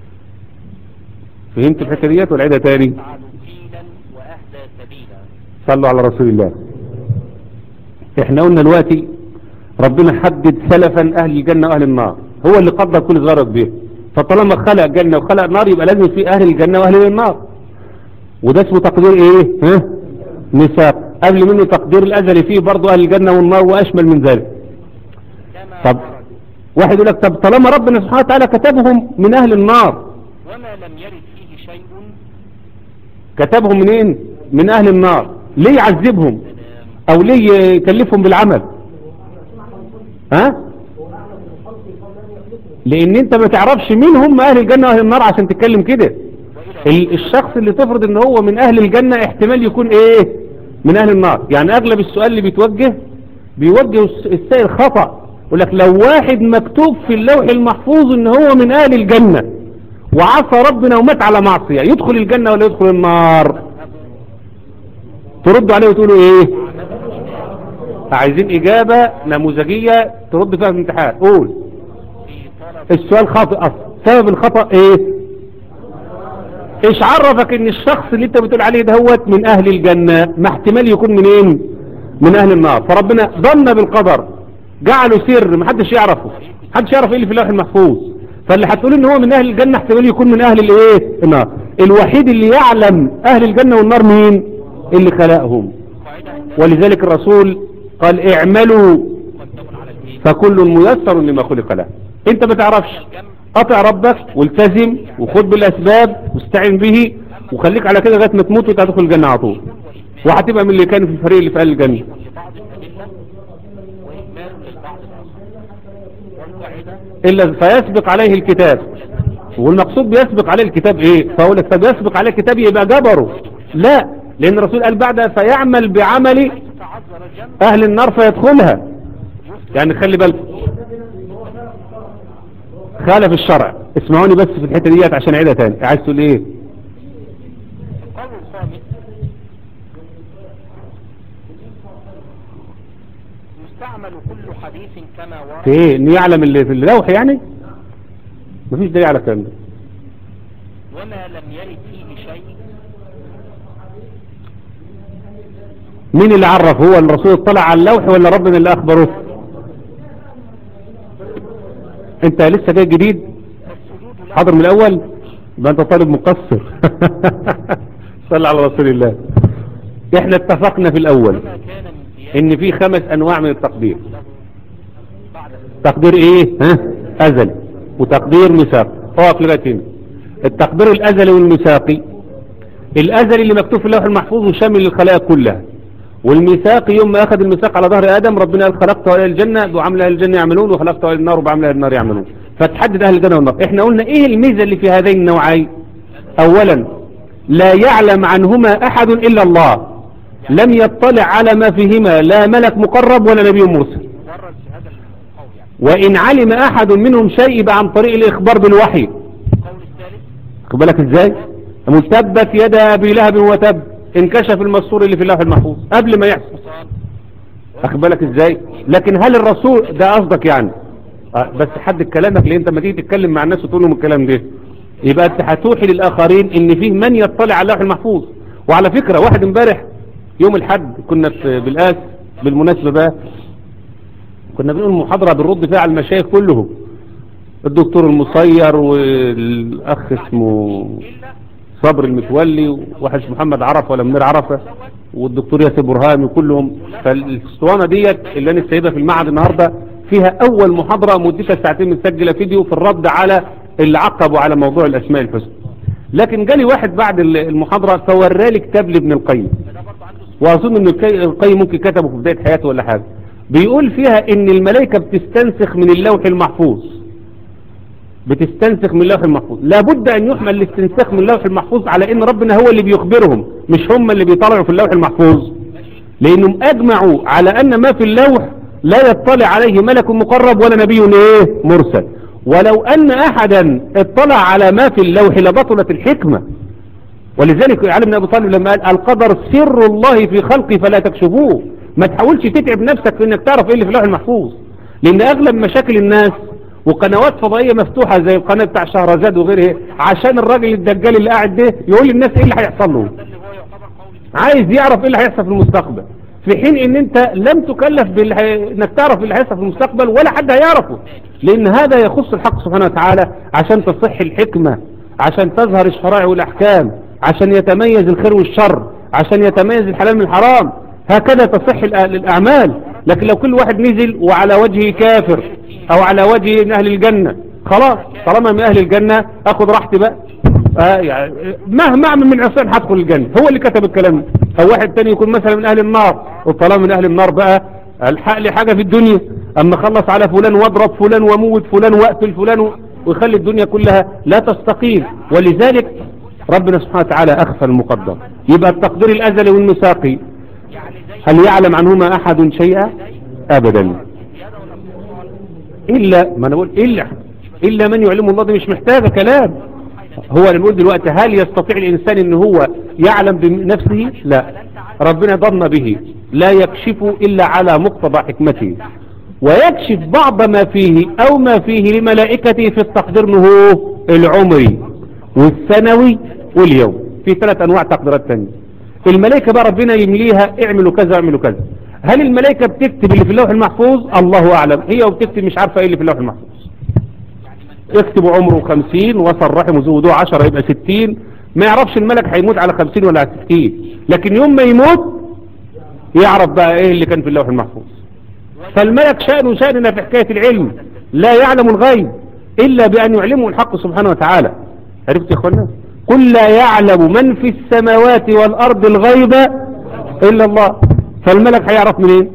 فهمت الحكايه ديت ولا عيدها تاني تعالوا قيلا وأهدى سبيلا صلوا على رسول الله احنا قلنا دلوقتي ربنا حدد سلفا اهل الجنة واهل النار هو اللي قدر كل صغيرة كبير فطالما خلق جنة وخلق نار يبقى لازم في اهل الجنة واهل النار وده اسمه تقدير ايه ها ميثاق قبل منه تقدير الازلي فيه برضه اهل الجنة والنار واشمل من ذلك كما طب ورد واحد يقول لك طب طالما ربنا سبحانه وتعالى كتبهم من اهل النار وما لم يرد فيه شيء كتبهم منين من اهل النار ليه يعذبهم سلام او ليه يكلفهم بالعمل ها لان انت ما تعرفش مين هم اهل الجنة واهل النار عشان تتكلم كده وإلى ال- الشخص اللي تفرض ان هو من اهل الجنة احتمال يكون ايه من اهل النار يعني اغلب السؤال اللي بيتوجه بيوجه الس- السائل خطأ يقول لك لو واحد مكتوب في اللوح المحفوظ ان هو من اهل الجنة وعصى ربنا ومات على معصية يدخل الجنة ولا يدخل النار تردوا عليه وتقولوا ايه عايزين اجابة نموذجية ترد فيها في الامتحان قول في طلب السؤال خاطئ اصلا سبب الخطأ ايه ايش عرفك ان الشخص اللي انت بتقول عليه دهوت من اهل الجنة ما احتمال يكون منين من اهل النار فربنا ظن بالقدر جعله سر محدش يعرفه محدش يعرف ايه اللي في اللوح المحفوظ فاللي هتقول ان هو من اهل الجنة احتمال يكون من اهل الايه النار الوحيد اللي يعلم اهل الجنة والنار مين اللي خلقهم قاعدة عند ولذلك الرسول قال اعملوا مكتوب على الإيه فكل ميسر لما خلق له انت ما تعرفش الجمع اطع ربك والتزم وخد بالاسباب واستعين به وخليك على كده لغايه ما تموت وانت هتدخل الجنه على طول وهتبقى من اللي كان في الفريق اللي في اهل الجنه لبعض الأدلة وإهمال للبعض الآخر والقاعدة الا فيسبق عليه الكتاب والمقصود بيسبق عليه الكتاب ايه فاقول لك طب يسبق عليه الكتاب يبقى جبره لا لان الرسول قال بعدها فيعمل بعمل حيث تعذر جمع اهل النار فيدخلها يعني خلي بالك خالف الشرع اسمعوني بس في الحته ديت عشان اعيدها تاني عايز تقول ايه القول الخامس يستعمل كل حديث كما في ورد ايه ان يعلم اللي في اللوح يعني مفيش دليل على الكلام ده وما لم يرد فيه شيء مين اللي عرف هو الرسول اطلع على اللوح ولا ربنا اللي اخبره انت لسه جاي جديد والسجود له حاضر من الاول يبقى انت طالب مقصر صلى على رسول الله احنا اتفقنا في الاول وما كان من زيادة ان في خمس انواع من التقدير له بعد تقدير ايه ها ازلي وتقدير ميثاقي اقف لغايه هنا التقدير الازلي والميثاقي الازلي اللي مكتوب في اللوح المحفوظ وشامل الخلائق كلها والميثاقي يوم ما اخذ الميثاق على ظهر ادم ربنا قال خلقت اهل الجنه وعمل اهل الجنه يعملون وخلقت اهل النار وبعمل اهل النار يعملون فتحدد اهل الجنه والنار احنا قلنا ايه الميزه اللي في هذين النوعين اولا لا يعلم عنهما احد الا الله لم يطلع على ما فيهما لا ملك مقرب ولا نبي مرسل مجرد في هذا القول يعني وإن علم أحد منهم شيء يبقى عن طريق الإخبار بالوحي القول الثالث خد بالك إزاي متبت يد أبي لهب وتب انكشف المسطور اللي في اللوح المحفوظ قبل ما يحصل قال أخد بالك إزاي لكن هل الرسول ده قصدك يعني آه، بس حد كلامك ليه انت ما تيجي تتكلم مع الناس وتقول لهم الكلام ده يبقى انت هتوحي للآخرين ان فيه من يطلع على اللوح المحفوظ وعلى فكرة واحد امبارح يوم الحد كنا في بالآس بالمناسبة بقى كنا بنقول محاضرة بنرد فيها على المشايخ كلهم الدكتور المصير والأخ اسمه إلا صبر المتولي وواحد اسمه محمد عرفة ولا منير عرفة دوت والدكتور ياسر برهان وكلهم فالاسطوانة ديت اللي انا سايبها في المعهد النهاردة فيها اول محاضرة مدتها ساعتين متسجلة فيديو في الرد على اللي عقبوا على موضوع الاسماء الحسنى لكن جالي واحد بعد المحاضرة فورالي كتاب لابن القيم ده برضه عنده واظن ان الكي- القيم ممكن كتبه في بداية حياته ولا حاجة بيقول فيها ان الملائكة بتستنسخ من اللوح المحفوظ بتستنسخ من اللوح المحفوظ لابد ان يحمل الاستنساخ من اللوح المحفوظ على ان ربنا هو اللي بيخبرهم مش هم اللي بيطلعوا في اللوح المحفوظ لانهم اجمعوا على ان ما في اللوح لا يطلع عليه ملك مقرب ولا نبي ايه مرسل ولو ان احدا اطلع على ما في اللوح لبطلت الحكمة ولذلك علي بن ابي طالب لما قال القدر سر الله في خلقه فلا تكشفوه ما تحاولش تتعب نفسك في انك تعرف ايه اللي في اللوح المحفوظ لان اغلب مشاكل الناس وقنوات فضائيه مفتوحه زي القناه بتاع شهرزاد وغيرها عشان الراجل الدجال اللي قاعد ده يقول للناس ايه اللي هيحصل له ده اللي هو يعتبر قول عايز يعرف ايه اللي هيحصل في المستقبل في حين ان انت لم تكلف باللي هي- انك تعرف اللي هيحصل في المستقبل ولا حد هيعرفه لان هذا يخص الحق سبحانه وتعالى عشان تصح الحكمة عشان تظهر الشرائع والاحكام عشان يتميز الخير والشر عشان يتميز الحلال من الحرام هكذا تصح الأ- الاعمال لكن لو كل واحد نزل وعلى وجهه كافر او على وجهه من اهل الجنة خلاص طالما من اهل الجنة اخد راحتي بقى آه يعني مهما اعمل من عصيان هدخل الجنة هو اللي كتب الكلام ده او واحد تاني يكون مثلا من اهل النار وطالما من اهل النار بقى الحق لي حاجة في الدنيا اما اخلص على فلان واضرب فلان واموت فلان واقتل فلان و- ويخلي الدنيا كلها لا تستقيم ولذلك ربنا سبحانه وتعالى اخفى المقدر يبقى التقدير الازلي والمساقي يعني زي هل يعلم عنهما احد شيئا ابدا زيادة ولا نقصان الا ما انا بقول الا الا من يعلمه الله دي مش محتاجه كلام هو اللي بنقول دلوقتي هل يستطيع الانسان ان هو يعلم بنفسه لا ربنا ضن به لا يكشف الا على مقتضى حكمته ويكشف بعض ما فيه او ما فيه لملائكته في التقدير انه هو العمري والسنوي واليوم في ثلاث انواع تقديرات ثانيه الملائكه بقى ربنا يمليها اعملوا كذا اعملوا كذا هل الملائكه بتكتب اللي في اللوح المحفوظ الله اعلم هي وبتكتب مش عارفه ايه اللي في اللوح المحفوظ يكتب عمره خمسين وصل رحمه زودوه عشرة يبقى ستين ما يعرفش الملك هيموت على خمسين ولا على ستين لكن يوم ما يموت يعرف بقى ايه اللي كان في اللوح المحفوظ فالملك شأنه شأننا في حكاية العلم لا يعلم الغيب إلا بأن يعلمه الحق سبحانه وتعالى عرفت يا اخوانا قل لا يعلم من في السماوات والأرض الغيب إلا الله فالملك هيعرف منين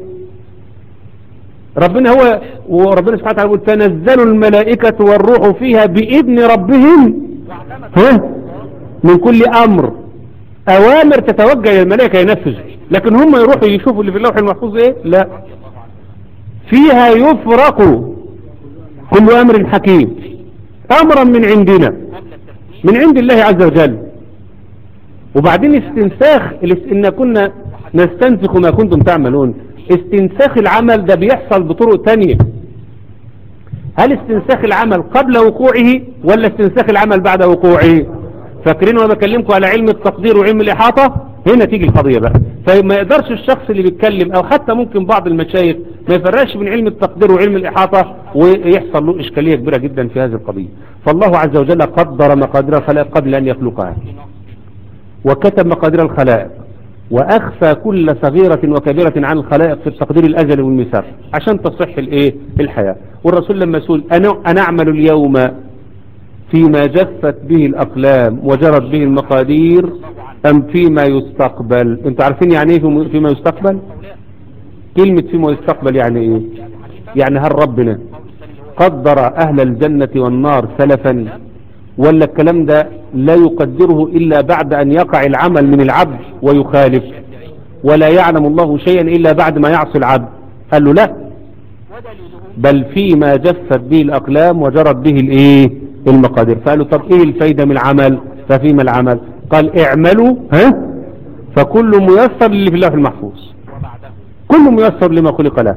ربنا هو وربنا سبحانه وتعالى يقول تنزل الملائكة والروح فيها بإذن ربهم ها من كل أمر أوامر تتوجه إلى الملائكة ينفذ لكن هم يروحوا يشوفوا اللي في اللوح المحفوظ إيه لا فيها يفرق كل أمر حكيم أمرا من عندنا قبل التسليم من عند الله عز وجل وبعدين استنساخ الاس- إن كنا نستنسخ ما كنتم تعملون استنساخ العمل ده بيحصل بطرق تانية هل استنساخ العمل قبل وقوعه ولا استنساخ العمل بعد وقوعه فاكرين وانا بكلمكم على علم التقدير وعلم الإحاطة هنا تيجي القضية بقى فما يقدرش الشخص اللي بيتكلم او حتى ممكن بعض المشايخ ما يفرقش بين علم التقدير وعلم الإحاطة ويحصل له إشكالية كبيرة جدا في هذه القضية فالله عز وجل قدر مقادير الخلائق قبل أن يخلقها وكتب مقادير الخلائق وأخفى كل صغيرة وكبيرة عن الخلائق في التقدير الأزلي والميثاق عشان تصح الإيه الحياة والرسول لما سئل أنا أنا أعمل اليوم فيما جفت به الأقلام وجرت به المقادير أم فيما يستقبل أنتوا عارفين يعني إيه فيما- فيما يستقبل كلمة فيما يستقبل يعني إيه يعني هل ربنا قدر أهل الجنة والنار سلفا ولا الكلام ده لا يقدره إلا بعد أن يقع العمل من العبد ويخالف ولا يعلم الله شيئا إلا بعد ما يعصي العبد قال له لا ودليله بل فيما جفت به الأقلام وجرت به الإيه المقادير فقالوا طب إيه الفايدة من العمل ففيما العمل قال اعملوا ها فكل ميسر للي في اللوح المحفوظ وبعده كل ميسر لما خلق له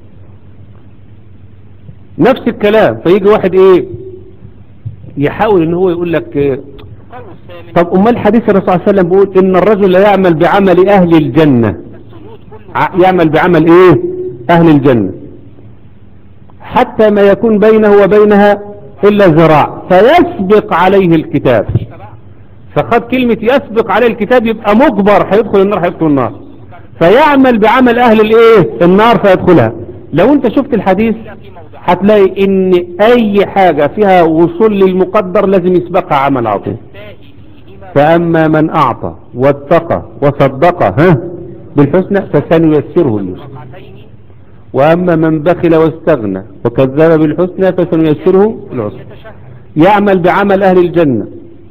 نفس الكلام فيجي واحد ايه يحاول ان هو يقول لك إيه القول الثامن طب امال حديث الرسول صلى الله عليه وسلم بيقول ان الرجل لا يعمل بعمل اهل الجنة السجود كله ع- يعمل بعمل ايه اهل الجنة حتى ما يكون بينه وبينها الا ذراع فيسبق عليه الكتاب تبع فخد كلمة يسبق عليه الكتاب يبقى مجبر هيدخل النار هيدخل النار فيعمل بعمل اهل الايه النار فيدخلها لو انت شفت الحديث إلا في موضع هتلاقي ان اي حاجة فيها وصول للمقدر لازم يسبقها عمل عظيم التائي فيهما فاما من اعطى واتقى وصدق ها بالحسنى فسنيسره اليسر ركعتين واما من بخل واستغنى وكذب بالحسنى فسنيسره العسر يتشهد يعمل بعمل أهل الجنة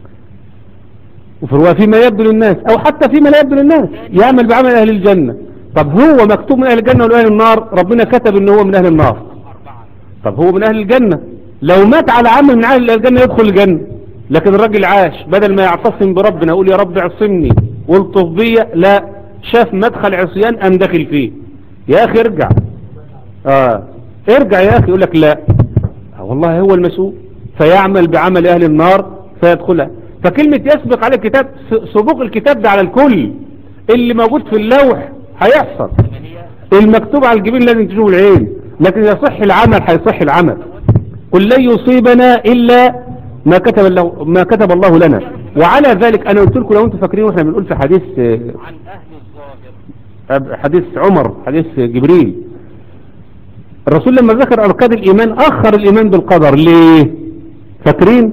وفي- وفيما يبدو للناس أو حتى فيما لا يبدو للناس يعمل بعمل أهل الجنة طب هو مكتوب من أهل الجنة ولا أهل النار ربنا كتب إن هو من أهل النار أربعة طب هو من أهل الجنة لو مات على عمل من أهل الجنة يدخل الجنة لكن الراجل عاش بدل ما يعتصم بربنا يقول يا رب اعصمني والطف بيا لا شاف مدخل عصيان أم داخل فيه يا أخي ارجع آه ارجع يا أخي يقول لك لا آه والله هو المسؤول فيعمل بعمل أهل النار فيدخلها فكلمة يسبق على الكتاب س- سبوق الكتاب ده على الكل اللي موجود في اللوح هيحصل ما هي المكتوب على الجبين لازم تشوف العين لكن يصح العمل هيصح العمل قل لن يصيبنا إلا ما كتب الله ما كتب الله لنا وعلى ذلك أنا قلت لكم لو أنتم فاكرين واحنا بنقول في حديث آه، عن أهل الظاهر حديث عمر حديث جبريل الرسول لما ذكر أركان الإيمان أخر الإيمان بالقدر ليه فاكرين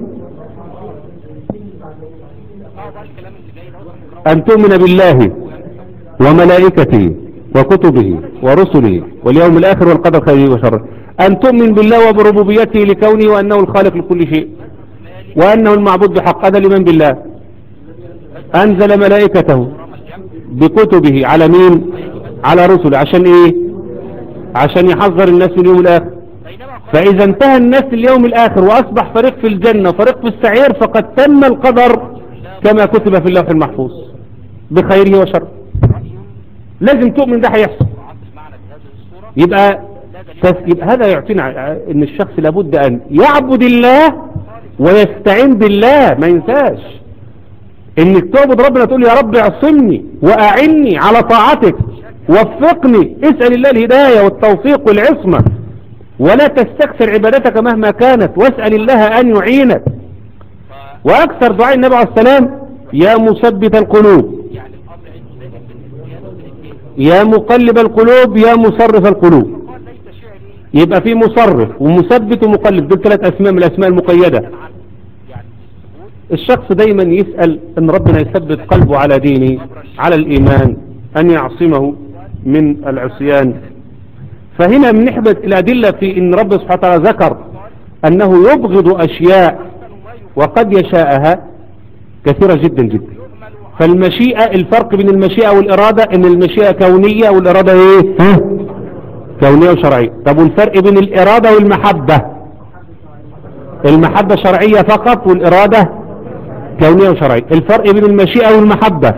اه ده الكلام اللي جاي ده أن تؤمن بالله وملائكته وكتبه ورسله واليوم الآخر والقدر خيره وشره أن تؤمن بالله وبربوبيته لكونه وأنه الخالق لكل شيء وأنه المعبود بحق هذا الإيمان بالله أنزل ملائكته بكتبه على مين على رسله عشان إيه عشان يحذر الناس من اليوم الآخر بينما قال فإذا انتهى الناس اليوم الآخر وأصبح فريق في الجنة وفريق في السعير فقد تم القدر كما كتب في اللوح المحفوظ بخيره وشره رأي لازم تؤمن ده هيحصل معطف معنا بهذه الصورة يبقى تس- يبقى هذا يعطينا ع- ان الشخص لابد ان يعبد الله ويستعين بالله ما ينساش انك تعبد ربنا تقول يا رب اعصمني واعني على طاعتك وفقني اسأل الله الهداية والتوفيق والعصمة ولا تستكثر عبادتك مهما كانت واسأل الله ان يعينك واكثر دعاء النبي عليه السلام يا مثبت القلوب يعني الأمر عنده دائما بالنسبة للكيف يا مقلب القلوب يا مصرف القلوب قال ليس شعري يبقى في مصرف ومثبت ومقلب دول ثلاث اسماء من الاسماء المقيدة عن يعني الثبوت الشخص دايما يسأل ان ربنا يثبت قلبه على دينه على الايمان ان يعصمه من العصيان فهنا من نحبة الادلة في ان رب سبحانه وتعالى ذكر انه يبغض اشياء وقد يشاءها كثيرة جدا جدا فالمشيئة الفرق بين المشيئة والإرادة ان المشيئة كونية والإرادة ايه ها؟ كونية وشرعية طب والفرق بين الإرادة والمحبة المحبة شرعية فقط والإرادة كونية وشرعية الفرق بين المشيئة والمحبة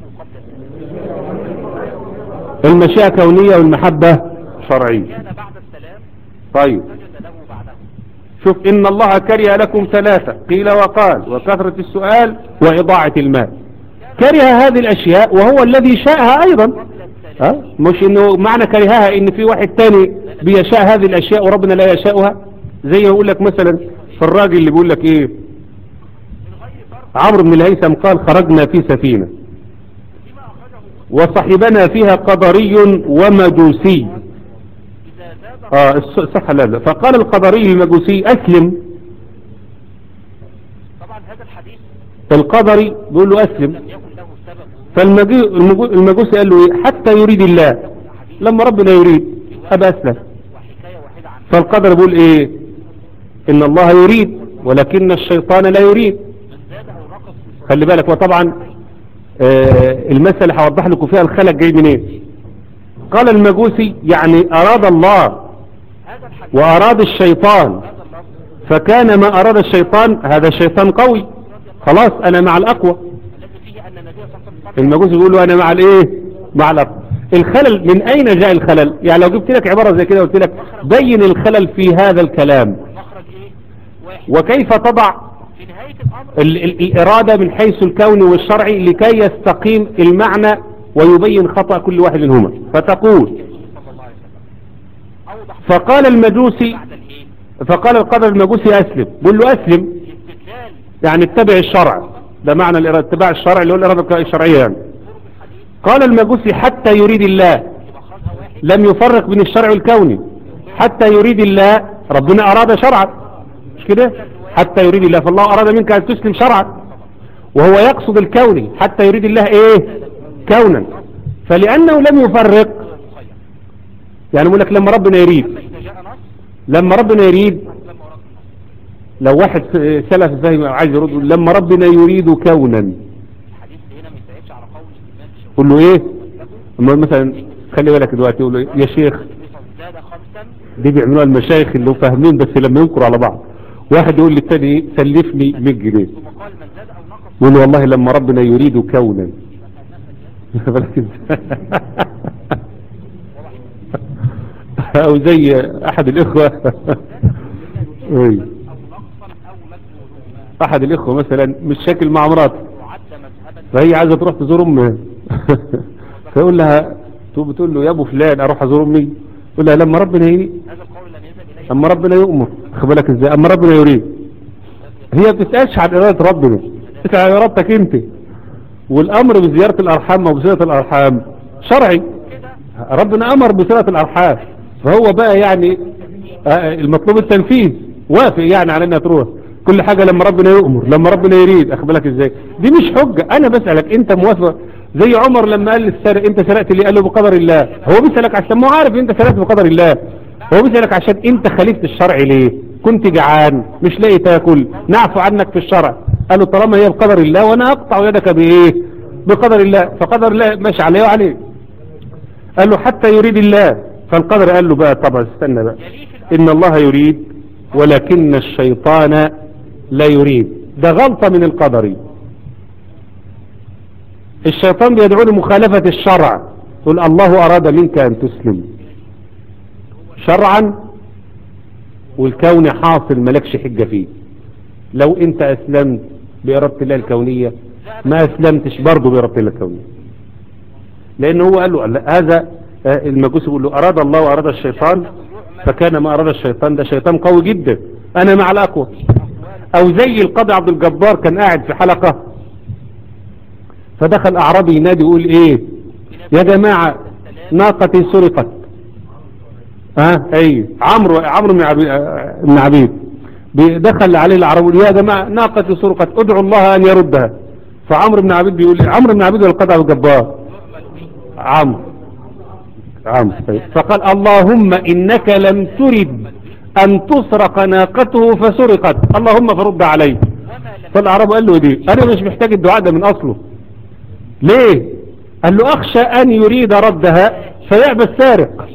المشيئة كونية والمحبة شرعية كان بعد السلام طيب سجد له بعده شوف إن الله كره لكم ثلاثة قيل وقال وكثرة السؤال وإضاعة المال كره هذه الأشياء وهو الذي شاءها أيضا قبل السلام ها؟ مش إنه معنى كرهها إن في واحد تاني بيشاء هذه الأشياء وربنا لا يشاءها زي ما يقول لك مثلا في الراجل اللي بيقول لك إيه من غير فرق عمرو بن الهيثم قال خرجنا في سفينة فيما أخرجه وصحبنا فيها قدري ومجوسي إذا زاد آه الص- صح لا لا فقال القدري المجوسي أسلم طبعا هذا الحديث القدري بيقول له أسلم لم يكن له سبب فالمجوسي قال له إيه حتى يريد الله لما ربنا يريد أبا أسلم وحكاية واحدة عن فالقدر بيقول إيه إن الله يريد ولكن الشيطان لا يريد من زاد أو نقص في خلي بالك وطبعا آه المسألة هوضح لكم فيها الخلق جاي منين قال المجوسي يعني أراد الله هذا الحديث وأراد الشيطان هذا اللفظ فكان ما أراد الشيطان هذا الشيطان قوي خلاص أنا مع الأقوى الذي فيه أن النبي صلى الله عليه وسلم المجوس يقول له أنا مع الإيه مع الأقوى الخلل من أين جاء الخلل يعني لو جبت لك عبارة زي كده قلت لك بين الخلل في هذا الكلام المخرج إيه واحد وكيف تضع في نهاية الأمر ال ال الإرادة من حيث الكون والشرعي لكي يستقيم المعنى ويبين خطأ كل واحد منهما فتقول صلى الله عليه وسلم أوضح فقال المجوسي بعد الإيه فقال القدر المجوسي أسلم بقول له أسلم الاستدلال يعني اتبع الشرع ده معنى الإرادة اتباع الشرع اللي هو الإرادة الشرعية يعني طرق الحديث قال المجوسي حتى يريد الله يبقى خدها واحد لم يفرق بين الشرع والكوني حتى يريد الله ربنا أراد شرعا مش كده حتى يريد الله فالله أراد منك أن تسلم شرعا وهو يقصد الكوني حتى يريد الله إيه كونا فلأنه لم يفرق مخير يعني يقول لك لما ربنا يريد فإذا جاء نص لما ربنا يريد لما أراد النص لو واحد سلف فاهم عايز يرد يقول لما ربنا يريد كونا الحديث هنا ما يستعدش على قول الإمام الشافعي قول له ايه اما مثلا خلي بالك دلوقتي يقول له إيه؟ يا شيخ زاد خمسا دي بيعملوها المشايخ اللي هم فاهمين بس لما ينكروا على بعض واحد يقول للتاني إيه؟ سلفني 100 جنيه ثم قال من زاد أو نقص يقول له والله لما ربنا يريد كونا بالك إزاي؟ او زي احد الاخوة أي. أو نقصا أو مجهولا احد الاخوة مثلا مش شاكل مع مراته يعد مذهبا فهي عايزة تروح تزور امها فيقول لها تقول بتقول له يا ابو فلان اروح ازور امي يقول لها لما ربنا يريد هذا القول لم يزل إليه اما ربنا يؤمر خد بالك ازاي اما ربنا يريد هي ما بتسالش عن اراده ربنا بتسال عن ارادتك انت والامر بزياره الارحام او بصله الارحام شرعي ربنا امر بصله الارحام فهو بقى يعني آه، المطلوب التنفيذ وافق يعني على انها تروح كل حاجه لما ربنا يؤمر لما ربنا يريد اخد بالك ازاي دي مش حجه انا بسالك انت موافق زي عمر لما قال للسارق انت سرقت لي قال له بقدر الله هو بيسالك عشان ما هو عارف انت سرقت بقدر الله هو بيسالك عشان انت خالفت الشرع ليه كنت جعان مش لاقي تاكل نعفو عنك في الشرع قال له طالما هي بقدر الله وانا اقطع يدك بايه بقدر الله فقدر الله ماشي عليه وعليه قال له حتى يريد الله فالقدر قال له بقى طبعا استنى بقى ان الله يريد ولكن الشيطان لا يريد ده غلطة من القدر الشيطان بيدعو لمخالفة الشرع يقول الله أراد منك أن تسلم شرعا والكون حاصل ملكش حجة فيه لو انت اسلمت بإرادة الله الكونية ما اسلمتش برضه بإرادة الله الكونية لأن هو قال له قال له هذا آه، المجوس يقول له أراد الله وأراد الشيطان فكان ما أراد الشيطان ده شيطان قوي جدا أنا مع الأقوى أو زي القاضي عبد الجبار كان قاعد في حلقة فدخل أعرابي ينادي يقول إيه يا جماعة ناقتي سرقت ها اي عمرو عمرو بن عبيد آه، بن عبيد دخل عليه العرب يقول يا جماعه ناقتي سرقت ادعوا الله ان يردها فعمرو بن عبيد بيقول عمرو بن عبيد ولا القطع الجبار عمرو عمرو طيب. فقال اللهم انك لم ترد ان تسرق ناقته فسرقت اللهم فرد عليه وما لم فالعرب قال له إيه دي انا مش محتاج الدعاء ده من اصله ليه قال له اخشى ان يريد ردها فيعبى السارق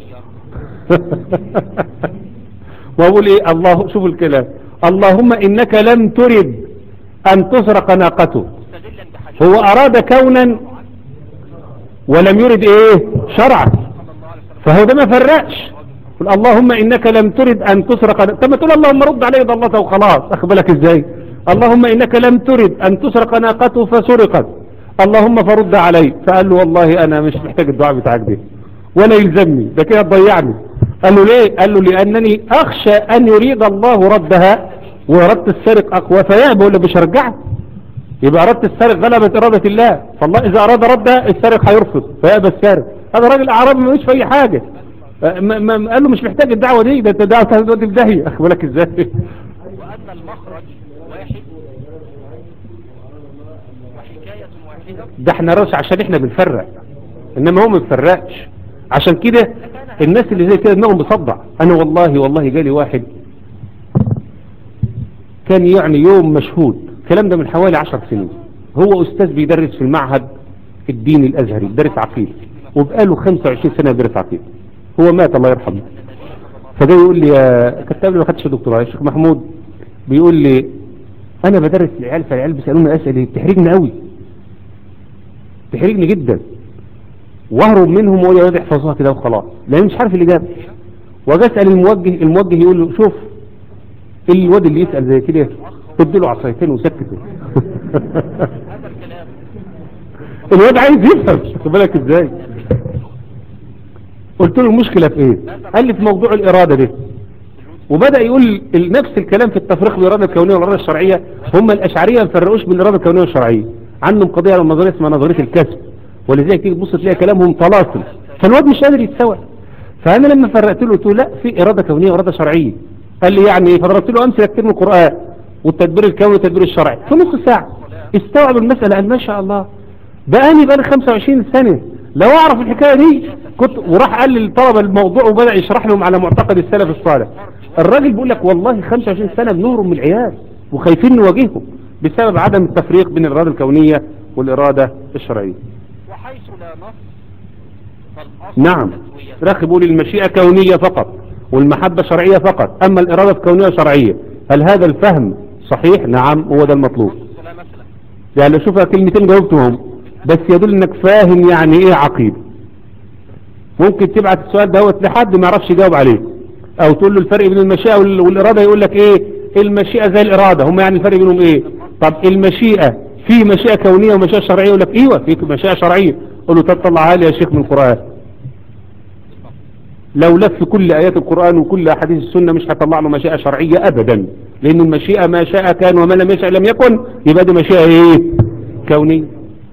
واقول ايه الله شوف الكلام اللهم انك لم ترد ان تسرق ناقته مستدلا بحديث هو اراد كونا ولم يرد ايه شرعا صلى الله عليه وسلم فهو ده ما فرقش قل اللهم انك لم ترد ان تسرق طب ما تقول اللهم رد عليه ضلته وخلاص اخد بالك ازاي اللهم انك لم ترد ان تسرق ناقته فسرقت اللهم فرد علي فقال له والله انا مش محتاج الدعاء بتاعك ده ولا يلزمني ده كده تضيعني قال له ليه قال له لانني اخشى ان يريد الله ردها وردت السرق اقوى فيأبى ولا مش هرجعها يبقى اردت السارق غلبت ارادة الله فالله اذا اراد ردها السارق هيرفض فيأبى السارق هذا راجل اعرابي ملوش في اي حاجة ما ما قال له مش محتاج الدعوة دي ده انت دعوة تودي في داهية اخد بالك ازاي وأن المخرج واحد وحكاية واحدة ده احنا راس عشان احنا بنفرق انما هو ما بيفرقش عشان كده الناس اللي زي كده انهم بصدع انا والله والله جالي واحد كان يعني يوم مشهود الكلام ده من حوالي عشر سنين هو استاذ بيدرس في المعهد الديني الازهري بيدرس عقيده وبقاله 25 سنه بيدرس عقيده هو مات الله يرحمه فجاي يقول لي يا كتاب لي ما خدتش دكتوراه يا شيخ محمود بيقول لي انا بدرس العيال فالعيال بيسالوني اسئله بتحرجني قوي تحرجني جدا واهرب منهم ويقعد يحفظوها كده وخلاص لان مش عارف الاجابه واجي اسال الموجه الموجه يقول له شوف الواد اللي يسال زي كده اديله عصايتين وسكته هذا الكلام الواد عايز يفهم خد بالك ازاي قلت له المشكله في ايه قال لي في موضوع الاراده ده وبدا يقول ال- نفس الكلام في التفريق بالاراده الكونيه والاراده الشرعيه هم الاشعريه ما فرقوش بين الاراده الكونيه والشرعيه عندهم قضيه على نظريه اسمها نظريه الكسب ولذلك تيجي تبص تلاقي كلامهم طلاسم فالواد مش قادر يتسوى فانا لما فرقت له قلت له لا في اراده كونيه واراده شرعيه قال لي يعني ايه فضربت له امثله كتير من القران والتدبير الكوني والتدبير الشرعي في نص ساعه استوعب المساله قال ما شاء الله بقاني بقالي 25 سنه لو اعرف الحكايه دي كنت وراح قال للطلبه الموضوع وبدا يشرح لهم على معتقد السلف الصالح الراجل بيقول لك والله 25 سنه بنهرب من العيال وخايفين نواجههم بسبب عدم التفريق بين الاراده الكونيه والاراده الشرعيه وحيث لا نص فالأصل نعم التسوية. راخي بيقول المشيئة كونية فقط والمحبة شرعية فقط أما الإرادة كونية شرعية هل هذا الفهم صحيح نعم هو ده المطلوب الصلاة مثلا يعني لو شوفها كلمتين جاوبتهم بس يدل انك فاهم يعني ايه عقيدة ممكن تبعت السؤال دوت لحد ما يعرفش يجاوب عليه او تقول له الفرق بين المشيئة وال- والإرادة يقول لك ايه المشيئة زي الإرادة هم يعني الفرق بينهم ايه طب المشيئة في مشيئة كونية ومشيئة شرعية يقول لك ايوه في مشيئة شرعية قول له طب طلعها لي يا شيخ من القرآن لو لف كل آيات القرآن وكل أحاديث السنة مش هيطلع له مشيئة شرعية أبدا لأن المشيئة ما شاء كان وما لم يشاء لم يكن يبقى دي مشيئة إيه كونية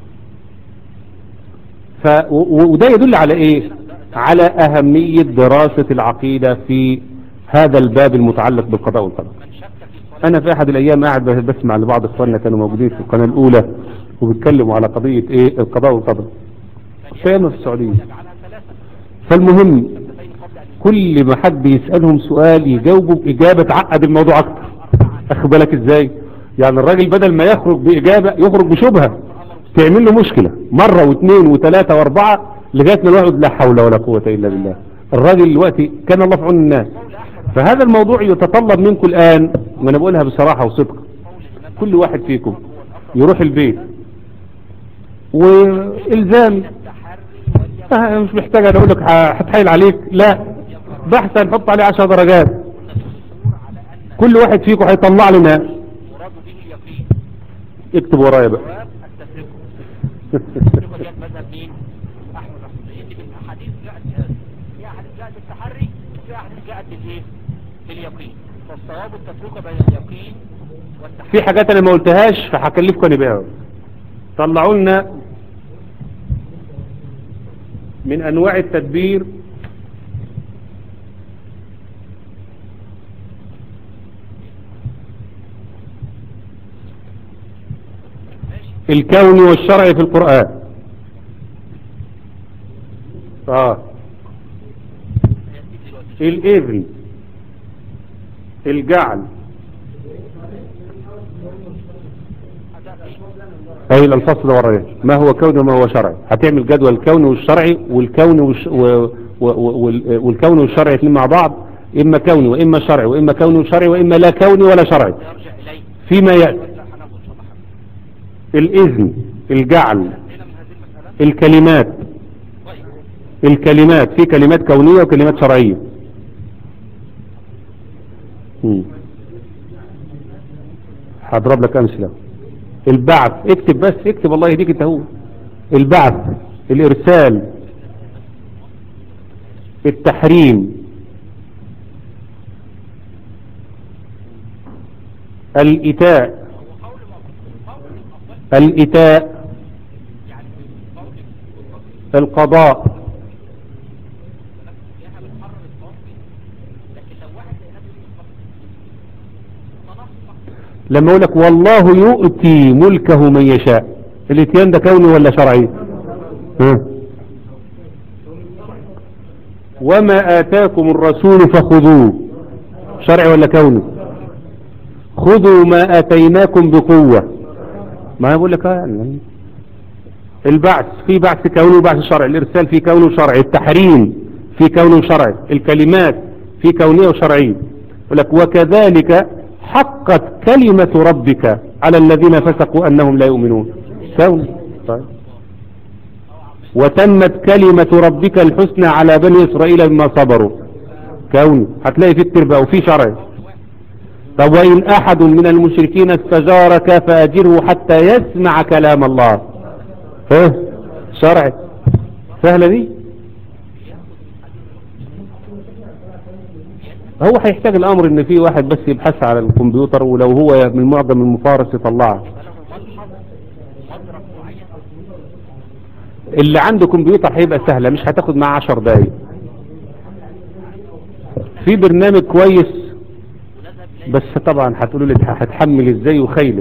ف و- و- وده يدل على إيه على أهمية دراسة العقيدة في هذا الباب المتعلق بالقضاء والقدر من شك في صلاة أنا في أحد الأيام قاعد بسمع لبعض إخواننا كانوا موجودين في القناة الأولى وبيتكلموا على قضية إيه القضاء والقدر في أيام في السعودية يجعلها ثلاثة فالمهم شفتين قبل أن كل ما حد يسألهم سؤال يجاوبوا بإجابة تعقد الموضوع أكتر أخد بالك إزاي يعني الراجل بدل ما يخرج بإجابة يخرج بشبهة تعمل له مشكلة مرة واثنين وثلاثة واربعة لغاية ما الواحد لا حول ولا قوة إلا بالله الراجل دلوقتي كان الله في عون الناس فهذا الموضوع يتطلب منكم الآن وأنا بقولها بصراحة وصدق كل واحد فيكم يروح البيت والزام آه، مش محتاج انا اقول لك ه- هتحايل عليك لا بحث هنحط عليه 10 درجات كل واحد فيكم هيطلع لنا مراد به اليقين اكتب ورايا بقى جواب التفرقة شوف ديت مذهب مين؟ أحمد رحمه الله إن بالأحاديث جاءت بهذا في أحاديث جاءت بالتحري وفي أحاديث جاءت بالإيه؟ باليقين فالصواب التفرقة بين اليقين والتحري في حاجات انا ما قلتهاش فهكلفكم انا بيها طلعوا لنا من انواع التدبير الكوني والشرعي في القرآن اه الإذن الجعل هاي الفصل ورايا ما هو كوني وما هو شرعي هتعمل جدول الكوني والشرعي والكوني والش... و... و... و... وال- والكوني والشرعي الاثنين مع بعض اما كوني واما شرعي واما كوني وشرعي واما لا كوني ولا شرعي يرجع إليه فيما يأتي لا هناخد إن شاء الله حاجة. الإذن الجعل هنا من هذه المسألة الكلمات طيب الكلمات في كلمات كونية وكلمات شرعية مم. هضرب لك أمثلة البعث اكتب بس اكتب الله يهديك انت هو البعث الإرسال التحريم الإيتاء الإيتاء القضاء لما اقول لك والله يؤتي ملكه من يشاء الاتيان ده كوني ولا شرعي ها وما آتاكم الرسول فخذوه شرعي ولا كوني خذوا ما آتيناكم بقوة ما أنا بقول لك آه يعني البعث في بعث كوني وبعث شرعي الإرسال في كوني وشرعي التحريم في كوني وشرعي الكلمات في كونية وشرعية يقول لك وكذلك حقت كلمة ربك على الذين فسقوا أنهم لا يؤمنون كوني طيب وتمت كلمة ربك الحسنى على بني إسرائيل بما صبروا كوني هتلاقي في التربة وفي شرعي طب وإن أحد من المشركين استجارك فأجره حتى يسمع كلام الله ها شرعي سهلة دي هو هيحتاج الأمر إن في واحد بس يبحث على الكمبيوتر ولو هو من معجم المفارس يطلعها له ملحظ مدرك معين اللي عنده كمبيوتر هيبقى سهلة مش هتاخد معاه عشر دقايق في برنامج كويس ونذهب إليه بس طبعا هتقولوا لي هتحمل ازاي وخيله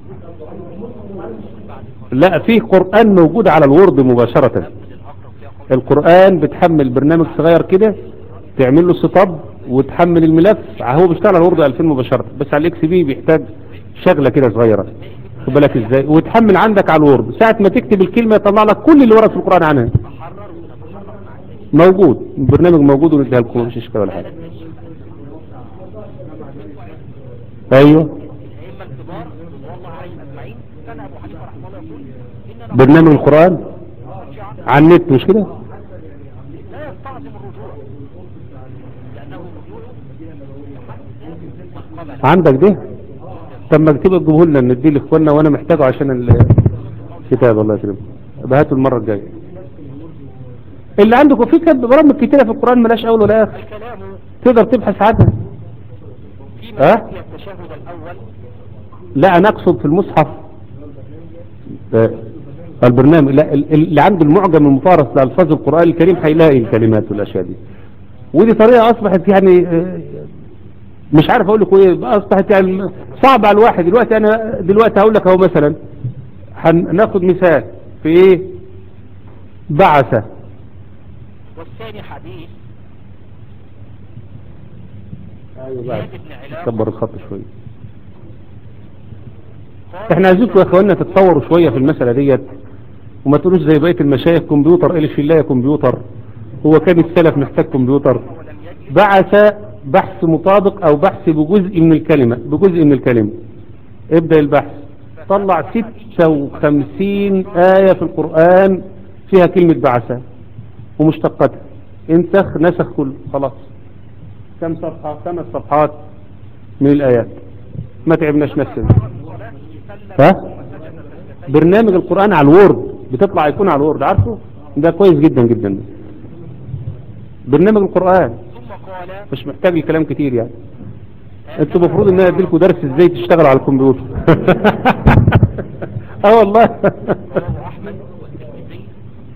لا في قرآن موجود على الورد مباشرة الأقرب فيها قول القرآن بتحمل برنامج صغير كده تعمل له سطب وتحمل الملف هو بيشتغل على الورد 2000 مباشرة بس على الاكس بي بيحتاج شغلة كده صغيرة خد بالك ازاي وتحمل عندك على الورد ساعة ما تكتب الكلمة يطلع لك كل اللي ورد في القرآن عنها محرر ونتحرر مع التاني موجود البرنامج موجود ونديها لكم مش اشكال ولا حاجة ايوه الأئمة الكبار رضوان الله عليهم أجمعين كان أبو حنيفة رحمه الله يقول إننا برنامج القرآن مرجعا على النت مش كده لا يستعظم الرجوع لأنه الرجوع من قبل عندك ده طب ما تبقى تجيبه لنا نديه لاخواننا وانا محتاجه عشان ال- الكتاب الله يكرمك هاته المره الجايه اللي عندكم في كتاب برامج كتيره في القران ملاش اول ولا اخر الكلام تقدر تبحث عنها فيما ها؟ يأتي التشهد الأول لا انا اقصد في المصحف آه، البرنامج لا ال- ال- اللي عنده المعجم المفارس لالفاظ القران الكريم هيلاقي الكلمات والاشياء دي ودي طريقه اصبحت يعني آه، مش عارف اقول لكم ايه اصبحت يعني صعب على الواحد دلوقتي انا دلوقتي هقول لك اهو مثلا هناخد مثال في ايه بعث والثاني حديث ايوه زياد بن علاء كبر الخط شويه قال احنا عايزينكم يا اخوانا تتطوروا شويه في المساله ديت وما تقولوش زي بقيه المشايخ كمبيوتر الف الله كمبيوتر هو كان السلف محتاج كمبيوتر ولم يجد بعث بحث مطابق او بحث بجزء من الكلمة بجزء من الكلمة ابدأ البحث طلع 56 آية في القرآن فيها كلمة بعث ومشتقاتها انسخ نسخ كله خلاص كم صفحة خمس صفحات من الآيات ما تعبناش نفسنا ها برنامج القرآن على الوورد بتطلع يكون على الوورد عارفه ده كويس جدا جدا برنامج القرآن ثم قال مش محتاج الكلام كتير يعني انتوا المفروض ان انا اديلكم درس ازاي تشتغل على الكمبيوتر اه والله رواه أحمد والترمذي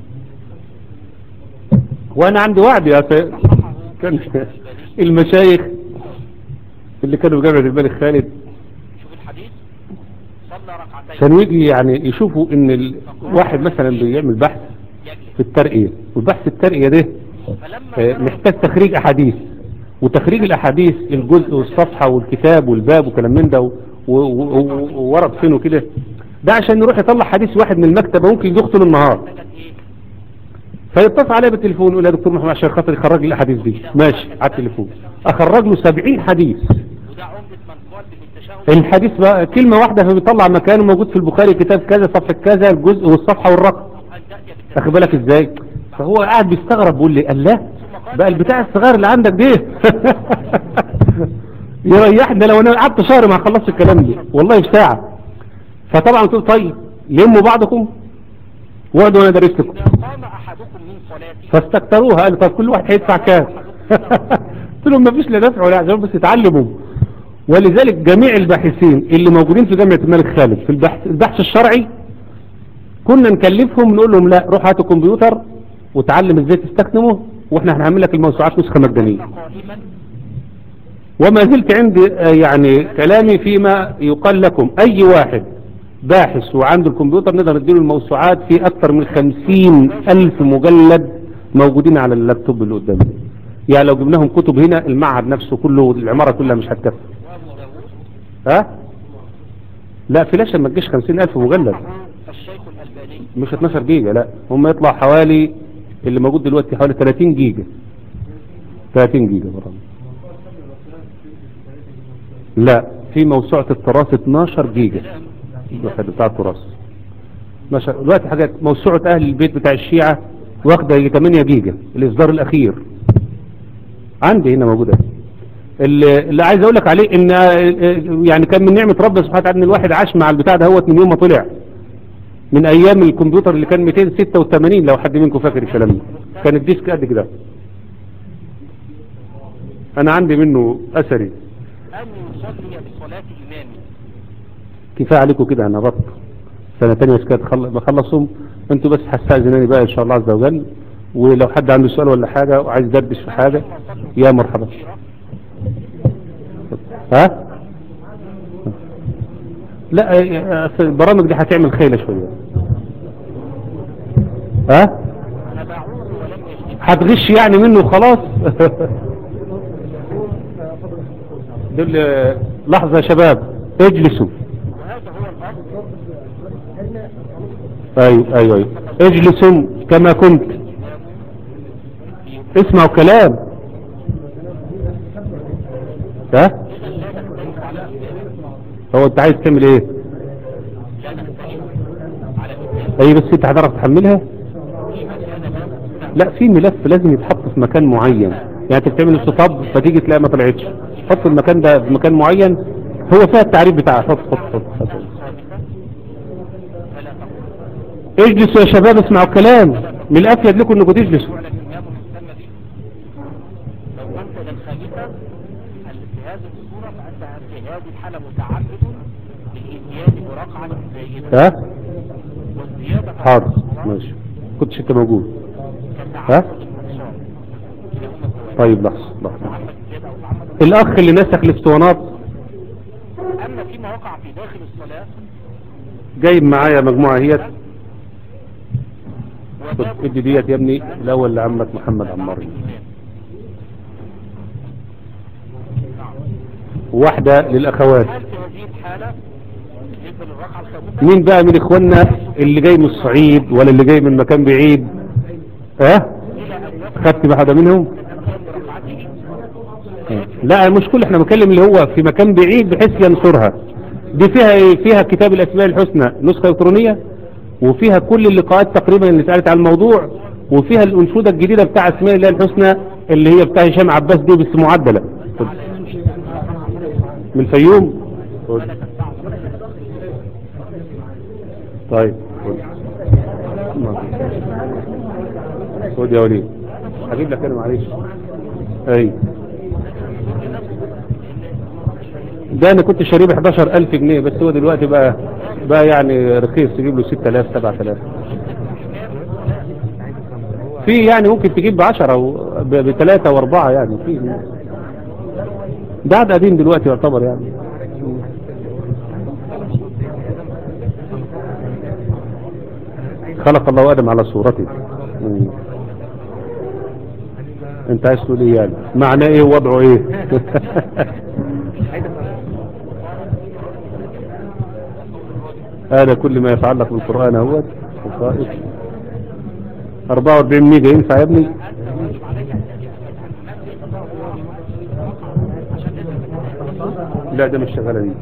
وانا عندي وعد يا سيد كان المشايخ اللي كانوا في جامعة الملك خالد شوف الحديث صلى ركعتين كانوا يجي يعني يشوفوا ان الواحد مثلا بيعمل بحث في يجلس الترقية والبحث الترقية ده فلما آه، فرغ محتاج تخريج احاديث وتخريج الاحاديث الجزء والصفحة والكتاب والباب وكلام من ده و- و- و- وورد فين وكده ده عشان يروح يطلع حديث واحد من المكتبة ممكن يقتل النهار محتاجة ايه فيتصل عليه بالتليفون يقول يا دكتور محمد عشان خاطر يخرج لي الاحاديث دي ماشي على التليفون اخرج له 70 حديث وده عمدة من قال بالتشهد الحديث بقى كلمة واحدة فبيطلع مكانه موجود في البخاري كتاب كذا صفحة كذا الجزء والصفحة والرقم أن تأتي بالتشهد واخد بالك ازاي فهو قاعد بيستغرب بيقول لي الله بقى البتاع الصغير اللي عندك ده يريحنا لو انا قعدت شهر ما خلصت الكلام ده والله في ساعة فطبعا قلت له طيب لموا بعضكم واقعدوا وانا ادرس لكم إذا قام أحدكم من صلاته فاستكتروها قالوا طب كل واحد هيدفع كام قلت لهم مفيش لا دفع ولا عشان بس يتعلموا ولذلك جميع الباحثين اللي موجودين في جامعة الملك خالد في البحث, البحث الشرعي كنا نكلفهم نقول لهم لا روح هاتوا كمبيوتر وتعلم ازاي تستخدمه واحنا هنعمل لك الموسوعات نسخة مجانية قائما وما زلت عندي آه، يعني كلامي فيما يقال لكم اي واحد باحث وعنده الكمبيوتر نقدر نديله الموسوعات في اكثر من خمسين الف مجلد موجودين على اللابتوب اللي قدامي يعني لو جبناهم كتب هنا المعهد نفسه كله العمارة كلها مش هتكفي وابو داود ها لا فلاشة ما تجيش خمسين الف مجلد الشيخ الألباني مش 12 جيجا لا هم يطلع حوالي اللي موجود دلوقتي حوالي 30 جيجا 30 جيجا برام لا في موسوعة التراث 12 جيجا الواحد بتاع التراث ما شاء دلوقتي حاجات موسوعة اهل البيت بتاع الشيعة واخدة يجي 8 جيجا الاصدار الاخير عندي هنا موجودة اللي, اللي عايز اقول لك عليه ان آه، يعني كان من نعمة ربنا سبحانه وتعالى ان الواحد عاش مع البتاع ده هو من يوم ما طلع من ايام الكمبيوتر اللي كان 286 لو حد منكم فاكر الكلام ده كان الديسك قد كده انا عندي منه اثري أن يصلي بصلاة إمامه كفايه عليكم كده انا بط سنه تانية بس كده تخل- بخلصهم انتوا بس هستأذناني بقى ان شاء الله عز وجل ولو حد عنده سؤال ولا حاجة وعايز يدردش في حاجة يا مرحبا ها لا اه، أصل البرامج دي هتعمل خيلة شوية ها أنا بعوض ولم يجد هتغش يعني منه خلاص دول اه، لحظة يا شباب اجلسوا وهذا هو الأصل ايوه ايوه ايوه اجلسوا كما كنت اسمعوا كلام ها هو انت عايز تعمل ايه اي بس انت هتعرف تحملها لا في ملف لازم يتحط في مكان معين يعني انت بتعمل ستوب فتيجي تلاقي ما طلعتش حط المكان ده في مكان معين هو فيها التعريف بتاعها حط حط حط, حط. فلا تقول اجلسوا يا شباب اسمعوا الكلام من الافيد لكم انكم تجلسوا ولكن يا مهتم به لو أنت للخليفة ال- في هذه الصورة فأنت في هذه الحالة متعمد للإتيان برقعة زائدة ها والزيادة في حاضر الصلاة ماشي كنتش انت موجود كتعمد ها؟ النقصان. كلاهما سواء. طيب لحظة لحظة تعمد الزيادة أو تعمد الاخ اللي نسخ الاسطوانات أما فيما وقع في داخل الصلاة جايب معايا مجموعة هي خد وباب ادي ديت يا ابني الاول لعمك محمد عمار واحدة للاخوات هل في هذه الحالة بالنسبة للرقعة الخامسة مين بقى من اخواننا اللي جاي من الصعيد ولا اللي جاي من مكان بعيد ها إلى أن يصل خدت بحدا منهم الأمكان برقعته لا مش كل احنا بنتكلم اللي هو في مكان بعيد بحيث ينصرها دي فيها ايه فيها كتاب الاسماء الحسنى نسخة الكترونية وفيها كل اللقاءات تقريبا اللي اتقالت على الموضوع وفيها الانشودة الجديدة بتاع اسماء الله الحسنى اللي هي بتاع هشام عباس دي بس معدلة خد. من الفيوم خد. طيب خد. خد يا وليد هجيب لك انا معلش اي ده انا كنت شاريه ب 11000 جنيه بس هو دلوقتي بقى بقى يعني رخيص تجيب له 6000 7000 في يعني ممكن تجيب ب 10 بثلاثة واربعة يعني في ده عاد قديم دلوقتي يعتبر يعني خلق الله ادم على صورته مم. انت عايز تقول ايه يعني معناه ايه ووضعه ايه هذا كل ما يتعلق بالقرآن اهوت وقائد 44 ميجا ينفع يا ابني لا ده مش شغالة دي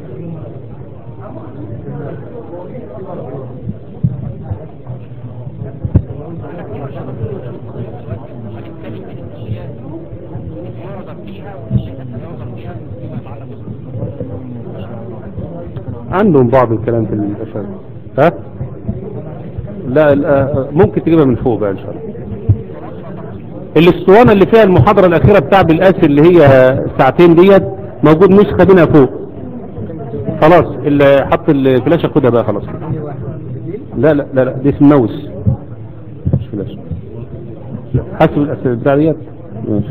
عندهم بعض الكلام في الأشياء ها لا لا، ممكن تجيبها من فوق بقى ان شاء الله الاسطوانة اللي فيها المحاضرة الأخيرة بتاع بالقاس اللي هي ساعتين ديت موجود نسخة منها فوق خلاص اللي حط الفلاشة خدها بقى خلاص لا لا لا, لا دي اسم ماوس مش فلاشة حسب الأسئلة بتاع ديت ماشي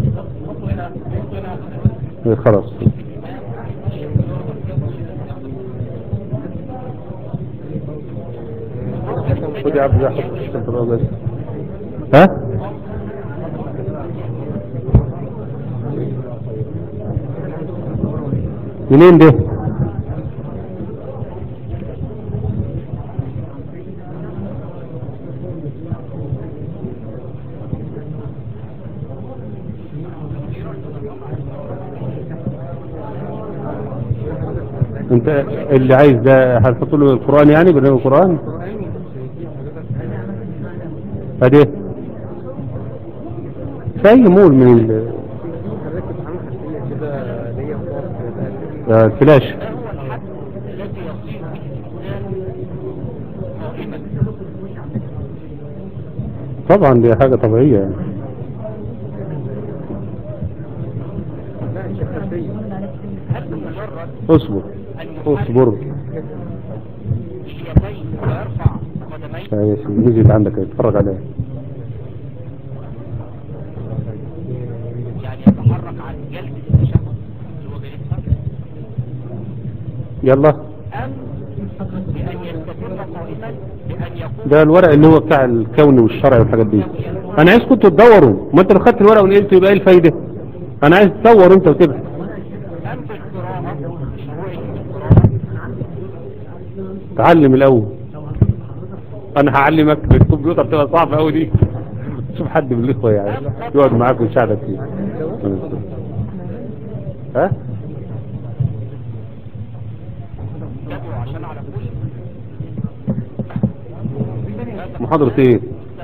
إيه، خلاص خد يا عبد الله حط الشنطة بس ها منين ده انت اللي عايز ده هتحط له القرآن يعني برنامج القرآن ادي في اي مول من ال- آه، الفلاش ما هو الحد الذي يصير به الإنسان قائما طبعا دي حاجة طبيعية يعني هل بمجرد اصبر أن يحرك اصبر اليدين ويرفع قدميه القدمين لا يا سيدي نزل عندك اتفرج عليه يعني يتحرك عن جلسة التشهد اللي هو جالسها يلا أم بأن يستمر قائما بأن يقوم ده الورق اللي هو بتاع الكوني والشرعي والحاجات دي انا عايزكم تدوروا ما انت لو خدت الورق ونقلته يبقى ايه الفايده انا عايز تدور انت وتبحث أم في القراءة شروعه في القراءة تعلم الاول انا هعلمك الكمبيوتر بتبقى صعبه قوي دي شوف حد من الاخوه يعني يقعد معاك ويساعدك فيه ها تدعو عشان على كل محاضرة ايه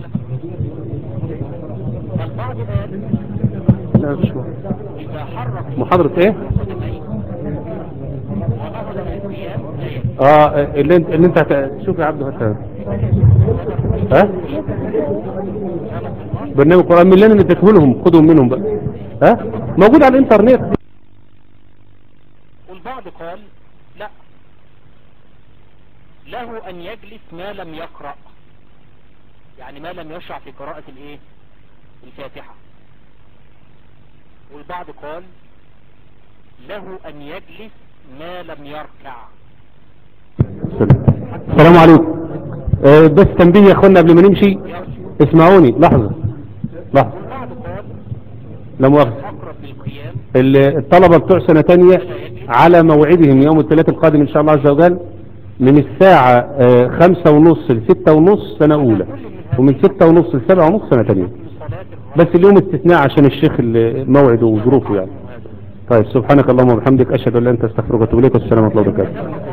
فالبعض قال لا مش مهم. إذا حرك محاضرة ايه القدمين ونهض القيام لا يجوز اه اللي انت اللي انت هت- شوف يا عبده هات ها برنامج قرآن من اللي انا اديته لهم خدهم منهم بقى ها موجود على الانترنت والبعض قال لا له أن يجلس ما لم يقرأ يعني ما لم يشرع في قراءة الايه الفاتحة والبعض قال له أن يجلس ما لم يركع السلام عليكم آه، بس تنبيه يا اخوانا قبل ما نمشي يرجع اسمعوني لحظة لحظة والبعض قال لا مؤاخذة أقرب للقيام ال- الطلبة بتوع سنة تانية على موعدهم يوم الثلاث القادم ان شاء الله عز وجل من الساعة آه، خمسة ونص لستة ونص سنة اولى ومن ستة ونص لسبعة ونص سنة تانية لصلاة بس اليوم استثناء عشان الشيخ اللي موعده وظروفه يعني طيب سبحانك اللهم وبحمدك اشهد ان لا اله الا انت استغفرك واتوب اليك والسلام عليكم ورحمه الله وبركاته